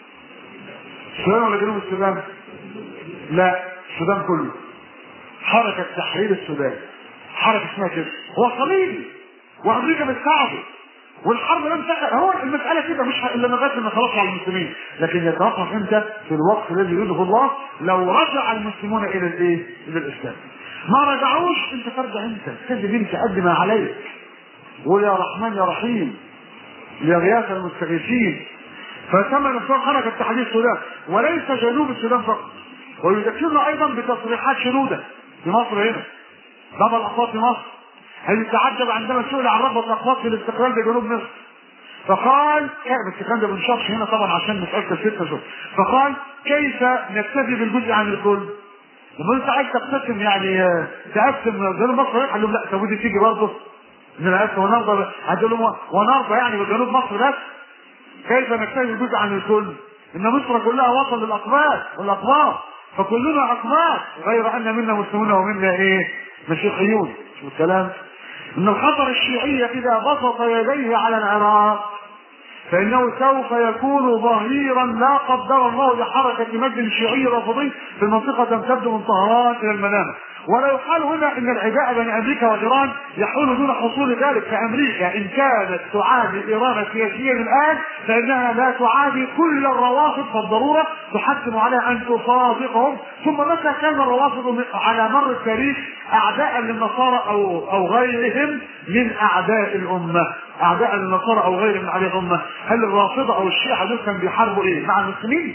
B: السودان ولا جنوب السودان؟ لا السودان كله حركة تحرير السودان حركة اسمها كده هو صليبي وامريكا بتساعده والحرب لم تقع هو المسألة كده مش إلا لغاية ما خلاص على المسلمين لكن يتوقف امتى في الوقت الذي يريده الله لو رجع المسلمون إلى الإيه؟ إلى الإسلام ما رجعوش أنت ترجع أنت كذب أنت قد ما عليك قول يا رحمن يا رحيم يا غياث المستغيثين فتم نفسه حركة تحرير السودان وليس جنوب السودان فقط ويذكرنا أيضا بتصريحات شنودة في مصر هنا بابا الأقوات في مصر هل تعجب عندما سئل عن رغبة الأقوات في الاستقلال بجنوب مصر فقال إيه بس الكلام ده ما بنشرحش هنا طبعا عشان مسألة الستة شهور فقال كيف نكتفي بالجزء عن الكل؟ لما انت عايز تقسم يعني آه، تقسم جنوب مصر قال لهم لا طب ودي تيجي برضه من العكس ونرضى هتقول لهم ونرضى يعني بجنوب مصر بس كيف نكتفي بالجزء عن الكل؟ ان مصر كلها وطن للاقباط والاقباط فكلنا اقباط غير ان منا مسلمون ومنا ايه؟ مسيحيون شو الكلام؟ ان الخطر الشيعي اذا بسط يديه على العراق فانه سوف يكون ظهيرا لا قدر الله لحركه مجد شيعي رافضي في المنطقه تمتد من طهران الى المنامه ولا يقال هنا ان العداء بين امريكا وايران يحول دون حصول ذلك فامريكا ان كانت تعادي ايران سياسيا الان فانها لا تعادي كل الروافض فالضروره تحتم عليها ان تصادقهم ثم متى كان الروافض على مر التاريخ اعداء للنصارى او او غيرهم من اعداء الامه اعداء للنصارى او غيرهم من اعداء الامه هل الرافضه او الشيعه دول كانوا بيحاربوا ايه مع المسلمين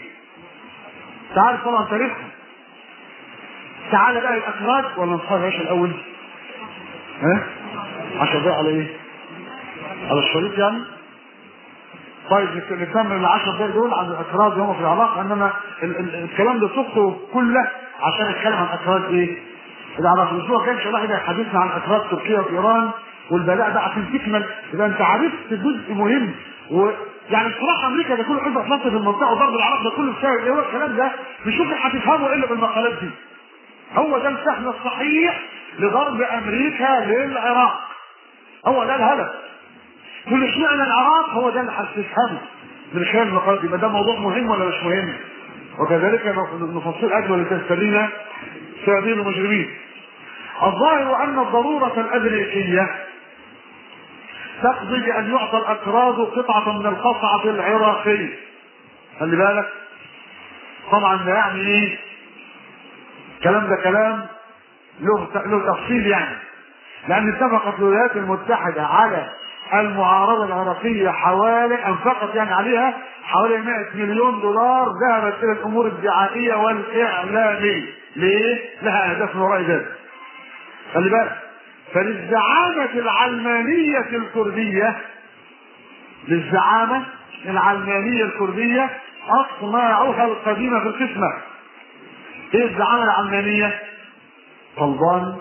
B: تعرف طبعا تاريخهم تعالى بقى الاخراج ولا نصحى ايش الاول ها عشان بقى على ايه على الشريط يعني طيب نك- نكمل العشر دقايق دول عن الاخراج هم في العراق انما ال- ال- الكلام ده صفته كله عشان نتكلم عن اخراج ايه العراق الاسبوع الجاي ان شاء الله هيبقى حديثنا عن اخراج تركيا وايران والبلاء ده عشان تكمل يبقى انت عرفت جزء مهم و يعني بصراحه امريكا ده كله حزب اطلنطي في المنطقه وضرب العراق ده كله بسبب ايه هو الكلام ده مش ممكن هتفهمه الا بالمقالات دي هو ده الفهم الصحيح لضرب امريكا للعراق هو ده الهدف كل اشمعنى العراق هو ده اللي هتفهمه من خلال المقال يبقى ده موضوع مهم ولا مش مهم وكذلك نفصل اجمل لتستبين سبيل المجرمين الظاهر ان الضروره الامريكيه تقضي بان يعطى الاكراد قطعه من القصعه العراقي خلي بالك طبعا ده يعني ايه الكلام ده كلام له له تفصيل يعني لان اتفقت الولايات المتحده على المعارضه العراقيه حوالي انفقت يعني عليها حوالي 100 مليون دولار ذهبت الى الامور الدعائيه والاعلاميه ليه؟ لها اهداف وراء ذلك خلي بالك فللزعامة العلمانية الكردية للزعامة العلمانية الكردية أطماعها القديمة في القسمة إيه الزعامة العلمانية؟ طلبان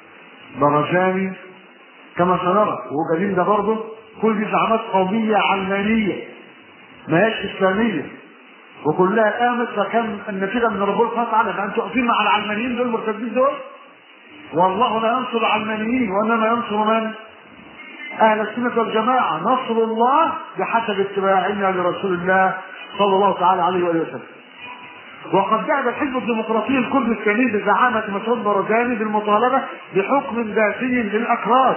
B: برجاني كما سنرى وهو قديم ده برضه كل دي زعامات قومية علمانية ما هيش إسلامية وكلها قامت فكان النتيجة من ربنا سبحانه وتعالى فأنتوا واقفين مع العلمانيين دول المرتدين دول والله لا ينصر العلمانيين وانما ينصر من؟ اهل السنه والجماعه نصر الله بحسب اتباعنا لرسول الله صلى الله تعالى عليه واله وسلم. وقد ذهب الحزب الديمقراطي الكردي السليم بزعامه مسعود برزاني بالمطالبه بحكم ذاتي للاكراد.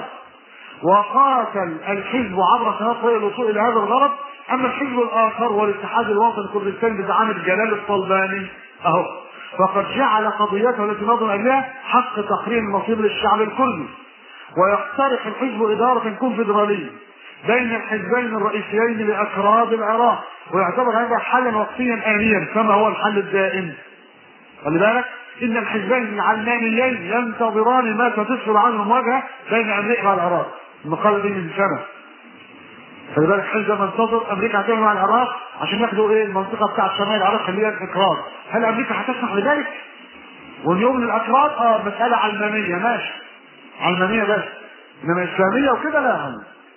B: وقاتل الحزب عبر سنوات الوصول الى هذا الغرض اما الحزب الاخر والاتحاد الوطني الكردستاني بزعامه جلال الطلباني اهو فقد جعل قضيته التي نظر اليها حق تقرير المصير للشعب الكردي ويقترح الحزب إدارة كونفدرالية بين الحزبين الرئيسيين لأكراد العراق ويعتبر هذا حلا وقتيا آنيا كما هو الحل الدائم خلي بالك إن الحزبين العلمانيين ينتظران ما ستسفر عنه المواجهة بين أمريكا والعراق المقالة دي من سنة خلي بالك حزب منتظر امريكا هتعمل مع العراق عشان ياخدوا ايه المنطقه بتاعت شمال العراق اللي هي الاكراد هل امريكا هتسمح بذلك؟ واليوم للاكراد اه مساله علمانيه ماشي علمانيه بس انما اسلاميه وكده لا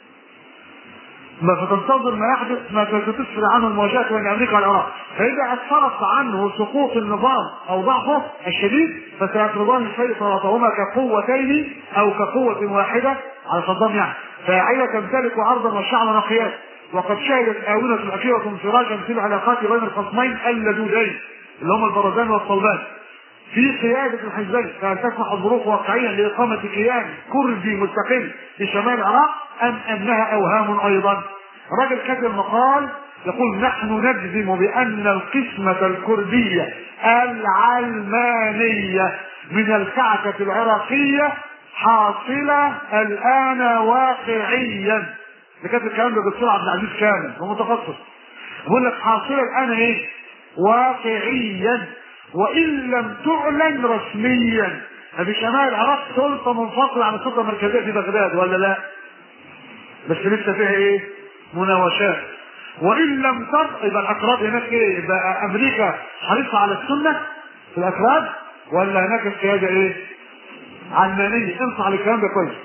B: ما فتنتظر ما يحدث ما ستسفر عنه المواجهه بين امريكا والعراق فاذا اسفرت عنه سقوط النظام او ضعفه الشديد فسيطلبان سيطرتهما كقوتين او كقوه واحده على صدام يعني فاعلة تمتلك عرضا وشعبا وقياس وقد شهدت آونة الأخيرة انفراجا في العلاقات بين الخصمين اللدودين اللي هم البرزان والصلبان في قيادة الحزبين فهل تسمح الظروف واقعيا لإقامة كيان كردي مستقل في شمال العراق أم أنها أوهام أيضا؟ الراجل كتب مقال يقول نحن نجزم بأن القسمة الكردية العلمانية من الكعكة العراقية حاصلة الآن واقعيا اللي كاتب الكلام ده الدكتور عبد العزيز كامل هو متخصص بيقول لك حاصلة الآن إيه؟ واقعيا وإن لم تعلن رسميا ففي شمال العراق سلطة منفصلة عن السلطة المركزية في بغداد ولا لا؟ بس لسه فيها إيه؟ مناوشات وإن لم تر يبقى الأكراد هناك إيه؟ يبقى أمريكا حريصة على السنة في الأكراد ولا هناك القيادة إيه؟ علمانية انصح على الكلام ده كويس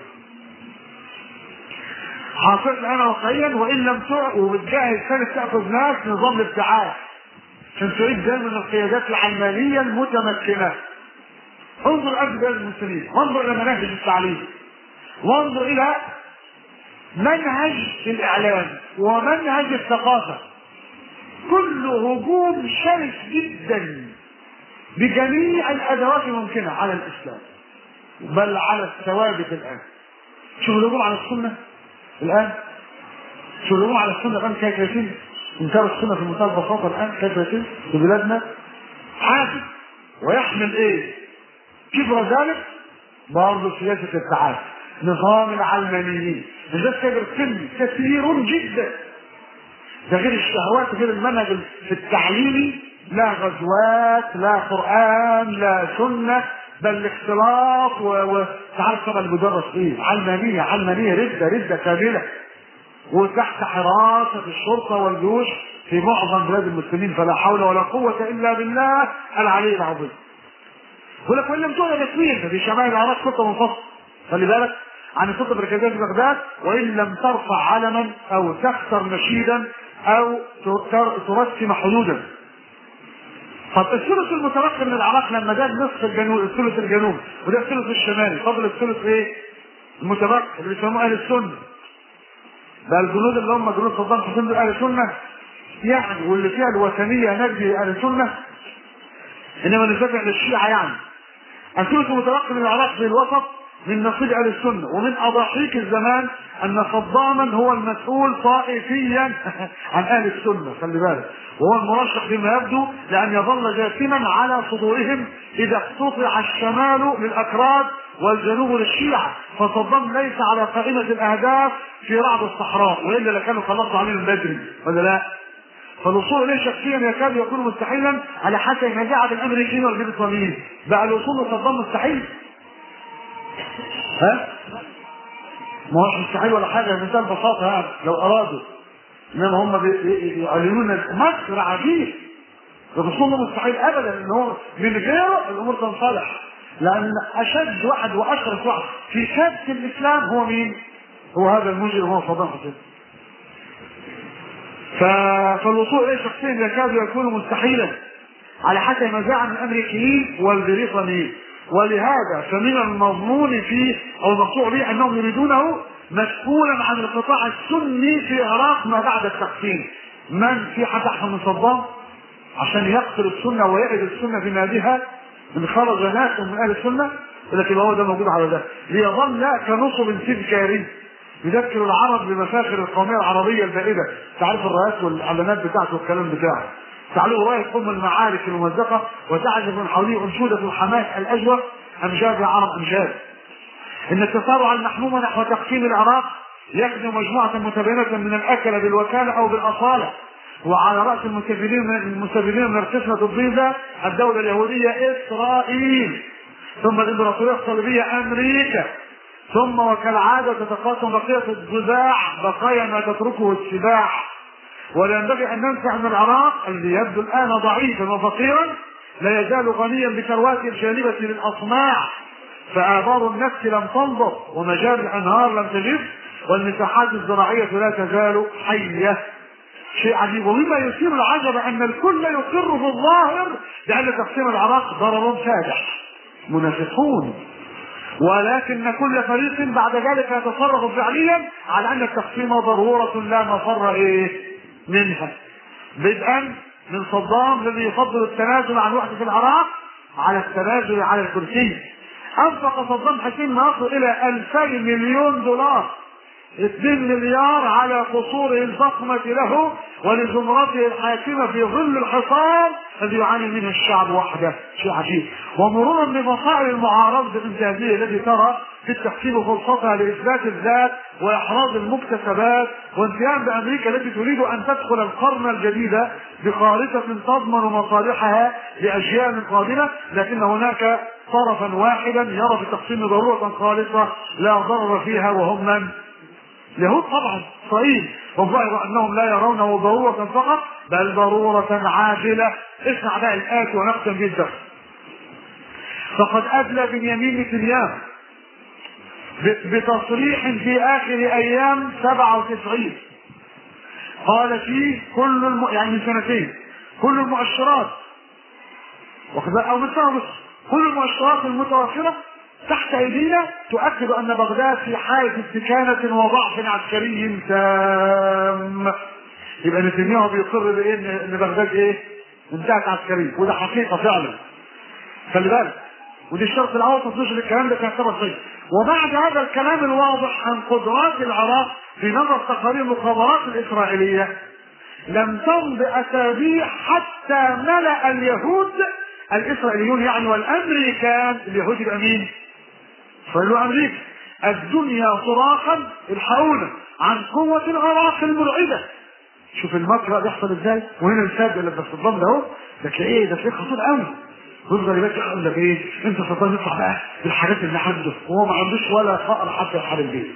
B: حاصل انا واقعيا وان لم تع وبتجهز ثالث تاخذ ناس نظام الابتعاث عشان تعيد دايما القيادات العلمانيه المتمكنه انظر اجل المسلمين وانظر الى مناهج التعليم وانظر الى منهج الاعلام ومنهج الثقافه كله هجوم شرس جدا بجميع الادوات الممكنه على الاسلام بل على الثوابت الان شوف الهجوم على السنه الان شوف الهجوم على السنه الان كيف يتم انكار السنه في منتهى البساطه الان كيف يتم في بلادنا حاسب ويحمل ايه كبر ذلك برضه سياسه التعافي نظام العلمانيين مش بس كبر السن كثير جدا ده غير الشهوات غير المنهج في التعليمي لا غزوات لا قران لا سنه بل الاختلاط و... و... تعرف طبعا اللي بيدرس ايه علمانيه علمانيه رده رده كامله وتحت حراسه الشرطه والجيوش في معظم بلاد المسلمين فلا حول ولا قوه الا بالله العلي العظيم. يقول لك وان لم تؤذى تسوير في شمال العراق سلطه منفصله خلي بالك عن السلطه المركزيه في بغداد وان لم ترفع علما او تكسر نشيدا او ترسم حدودا طب الثلث المتبقي من العراق لما ده النصف الجنوب الثلث الجنوب وده الثلث الشمالي فضل الثلث ايه؟ المتبقي اللي بيسموه اهل السنه بقى الجنود اللي هم جنود صدام حسين دول اهل السنه يعني واللي فيها الوثنيه نجدي اهل السنه انما نتابع للشيعه يعني الثلث المتبقي من العراق في الوسط من نصيب اهل السنه ومن اضاحيك الزمان ان صداما هو المسؤول طائفيا عن اهل السنه خلي بالك وهو المرشح فيما يبدو لان يظل جاثما على صدورهم اذا اقتطع الشمال للاكراد والجنوب للشيعه فصدام ليس على قائمه الاهداف في رعد الصحراء والا لكانوا خلصوا عليه من بدري ولا لا؟ فالوصول اليه شخصيا يكاد يكون مستحيلا على حسب ما جاء بالامريكيين والبريطانيين بقى الوصول لصدام مستحيل ها؟ ما هوش مستحيل ولا حاجه مثال بساطه يعني لو ارادوا انما هم بي- بي- يعلنون مكر عجيب الرسول مستحيل ابدا ان هو من غيره الامور تنصلح لان اشد واحد واشرس واحد في كبت الاسلام هو مين؟ هو هذا المجرم هو صدام حسين ف- فالوصول اليه شخصيا يكاد يكون مستحيلا على حسب ما جاء من الامريكيين والبريطانيين ولهذا فمن المضمون فيه او المقطوع به انهم يريدونه مسؤولا عن القطاع السني في العراق ما بعد التقسيم من في حد احسن من صدام عشان يقتل السنه ويعد السنه في نادها ان خرج ناس من اهل السنه لكن هو ده موجود على ده ليظل كنصب تذكاري يذكر العرب بمفاخر القوميه العربيه البائده تعرف الرايات والاعلانات بتاعته والكلام بتاعه تعالوا راية ام المعارك الممزقه وتعزف من حوله انشوده الحماس الاجوف امجاد يا عرب امجاد ان التسارع المحموم نحو تقسيم العراق يخدم مجموعه متباينه من الاكل بالوكاله او بالاصاله وعلى راس المستفيدين من المستفيدين من القسمه الضيزه الدوله اليهوديه اسرائيل ثم الامبراطوريه الصليبيه امريكا ثم وكالعاده تتقاسم بقيه الضباع بقايا ما تتركه السباع ولا ينبغي ان ننسى ان العراق الذي يبدو الان ضعيفا وفقيرا لا يزال غنيا بثرواته الجانبه للاصناع فآبار النفس لم تنضب ومجاري الأنهار لم تجف والمساحات الزراعية لا تزال حية شيء عجيب ومما يثير العجب أن الكل يقر في الظاهر بأن تقسيم العراق ضرر فادح منافقون ولكن كل فريق بعد ذلك يتصرف فعليا على أن التقسيم ضرورة لا مفر إيه منها بدءا من صدام الذي يفضل التنازل عن وحدة العراق على التنازل على الكرسي انفق صدام حسين ما يصل الى 2000 مليون دولار 2 مليار على قصوره الضخمة له ولزمرته الحاكمة في ظل الحصار الذي يعاني منه الشعب وحده شيء عجيب ومرورا بمصائب المعارضة الانتهازية التي ترى في التحكيم فرصتها لإثبات الذات وإحراز المكتسبات وانتهاء بأمريكا التي تريد أن تدخل القرن الجديد بخارطة تضمن مصالحها لأجيال قادمة لكن هناك طرفا واحدا يرى في التقسيم ضرورة خالصة لا ضرر فيها وهم من؟ اليهود طبعا اسرائيل والظاهر انهم لا يرونه ضروره فقط بل ضروره عاجله اسمع بقى الاتي ونختم به الدرس فقد ادلى بنيامين نتنياهو بتصريح في اخر ايام 97 قال فيه كل الم... يعني من سنتين كل المؤشرات واخد بالك؟ او من سنه ونص كل المؤشرات المتوافره تحت ايدينا تؤكد ان بغداد في حاله استكانه وضعف عسكري تام يبقى نتنياهو بيقر بايه ان إن بغداد ايه؟ انتهت عسكريا وده حقيقه فعلا خلي بالك ودي الشرط الاول تصديق الكلام ده كان سبب شيء وبعد هذا الكلام الواضح عن قدرات العراق في نظر تقارير المخابرات الاسرائيليه لم تمض اسابيع حتى ملا اليهود الاسرائيليون يعني والامريكان اليهود يبقى مين؟ فقالوا امريكا الدنيا صراخا الحقونا عن قوة العراق المرعبة شوف المكر بيحصل ازاي وهنا الفاد اللي في الصدام ده اهو ده تلاقيه ده تلاقيه خطير قوي يفضل يبقى يقول لك ايه انت صدام يطلع بقى بالحاجات اللي عنده وهو ما عندوش ولا فقر حتى يحارب بيه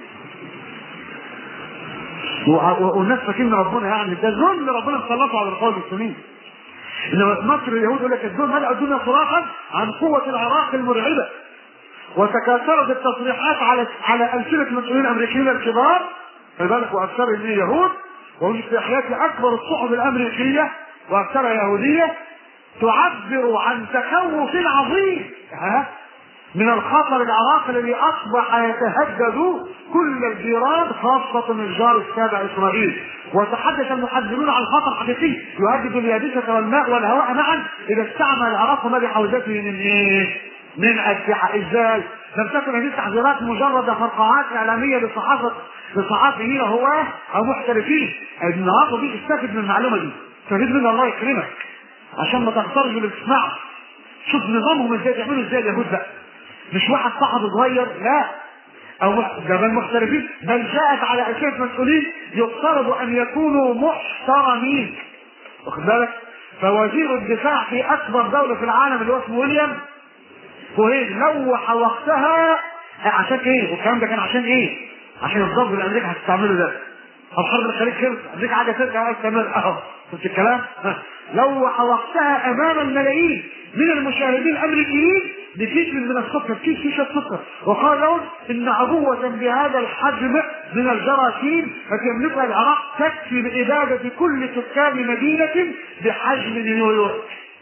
B: و- والناس فاكرين ربنا يعني ده ذل ربنا مسلطه على القوم المسلمين انما مصر اليهود يقول لك الدول ملأ الدنيا صراخا عن قوة العراق المرعبة وتكاثرت التصريحات على على ألسنة المسؤولين الأمريكيين الكبار خلي بالك وأكثر اليهود وهم في حياتي أكبر الصحف الأمريكية وأكثرها يهودية تعبر عن تخوف عظيم ها من الخطر العراقي الذي اصبح يتهدد كل الجيران خاصة الجار السابع اسرائيل وتحدث المحذرون عن خطر حقيقي يهدد اليابسة والماء والهواء معا اذا استعمل العراق ما بحوزته من ايه؟ من اسلحة ازاي؟ لم تكن هذه التحذيرات مجرد فرقعات اعلامية لصحافة لصحافيين هواه او محترفين النهارده دي استفد من المعلومة دي استفيد منها الله يكرمك عشان ما تختارش اللي بتسمعه شوف نظامهم ازاي بيعملوا ازاي اليهود بقى مش واحد صاحب صغير لا او ده بل محترفين بل جاءت على اساس مسؤولين يفترض ان يكونوا محترمين واخد بالك فوزير الدفاع في اكبر دوله في العالم اللي هو اسمه ويليام كوهين لوح وقتها عشان ايه والكلام ده كان عشان ايه عشان الضرب اللي امريكا هتستعمله ده الحرب الخليج خلص امريكا عايزه ترجع وتستمر اهو شفت الكلام لوح وقتها امام الملايين من المشاهدين الامريكيين بكيس من السكر كيس شيشه سكر وقال لهم ان عبوه بهذا الحجم من الجراثيم التي يملكها العراق تكفي لاباده كل سكان مدينه بحجم نيويورك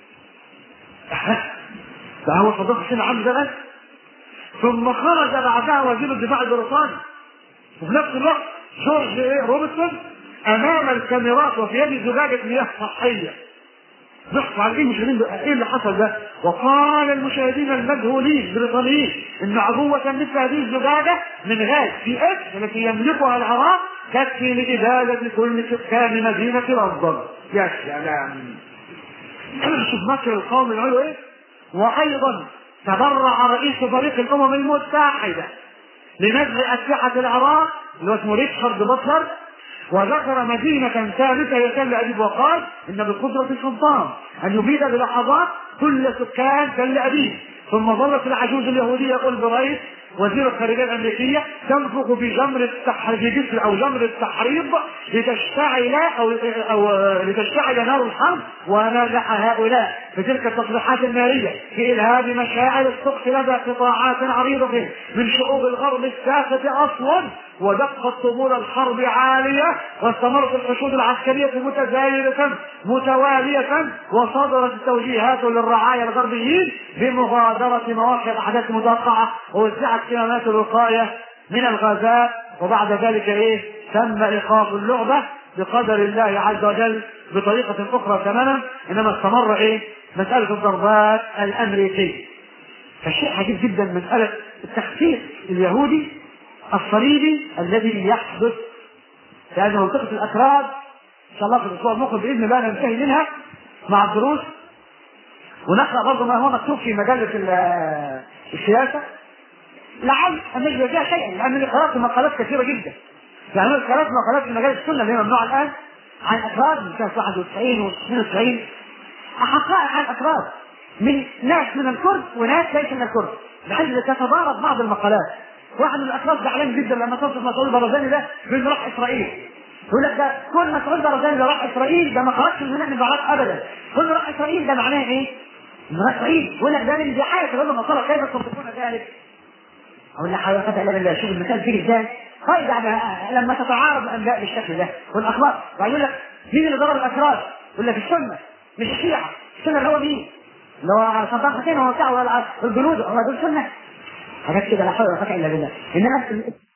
B: ده هو صديق حسين عبد ده بس ثم خرج بعدها وزير الدفاع البريطاني وفي نفس الوقت جورج ايه روبرتسون امام الكاميرات وفي يده زجاجه مياه صحيه ضحكوا على ايه المشاهدين ايه اللي حصل ده؟ وقال المشاهدين المذهولين البريطانيين ان عبوة مثل هذه الزجاجة من غاز في اس التي يملكها العراق تكفي لإبادة كل سكان مدينة لندن. يا سلام. شوف مكر القوم يقولوا ايه؟ وايضا تبرع رئيس فريق الامم المتحدة لنزل اسلحة العراق اللي هو اسمه ريتشارد بطلر وذكر مدينة ثالثة هي تل أبيب وقال إن بقدرة السلطان أن يبيد بلحظات كل سكان تل أبيب ثم ظلت العجوز اليهودية أولبرايت وزير الخارجية الأمريكية تنفخ في جمر التحريض أو جمر التحريض لتشتعل أو أو لتشتعل نار الحرب ونجح هؤلاء في تلك التصريحات النارية في إلهاب مشاعر السقف لدى قطاعات عريضة من شعوب الغرب السافة أصلا ودقت طبول الحرب عالية واستمرت الحشود العسكرية متزايدة متوالية وصدرت التوجيهات للرعايا الغربيين بمغادرة مواقع الأحداث المتوقعة ووزعت كمامات الوقاية من الغازات وبعد ذلك إيه تم إيقاف اللعبة بقدر الله عز وجل بطريقة أخرى تماما إنما استمر إيه مسألة الضربات الأمريكية فالشيء عجيب جدا مسألة التخفيف اليهودي الصليبي الذي يحدث في هذه منطقة الأكراد إن شاء الله في الأسبوع المقبل بإذن الله ننتهي منها مع الدروس ونقرأ برضه ما هو مكتوب في مجلة السياسة لعل أن نجد فيها شيئا لأنني قرأت مقالات كثيرة جدا يعني أنا قرأت مقالات في مجال السنة اللي هي ممنوعة الآن عن أكراد من سنة 91 و 92 حقائق عن أكراد من ناس من الكرد وناس ليس من الكرد بحيث تتضارب بعض المقالات واحد من الاشخاص زعلان جدا لما توصف مسعود البرزاني ده بانه راح اسرائيل يقول لك ده كل مسعود البرزاني ده راح اسرائيل ده ما خرجش من هنا من العراق ابدا كل راح اسرائيل ده معناه ايه؟ راح اسرائيل يقول لك ده من دعايه الامم النصارى كيف تصفون ذلك؟ اقول لك حضرتك الا بالله شوف المثال فيه ازاي؟ طيب يعني لما تتعارض الانباء بالشكل ده والاخبار ويقول لك مين اللي ضرب الاسرار؟ يقول لك السنه مش الشيعه السنه اللي هو مين؟ اللي هو صدام حسين هو بتاع الجنود هم دول سنه حاجات كده لا حول ولا قوه الا بالله انما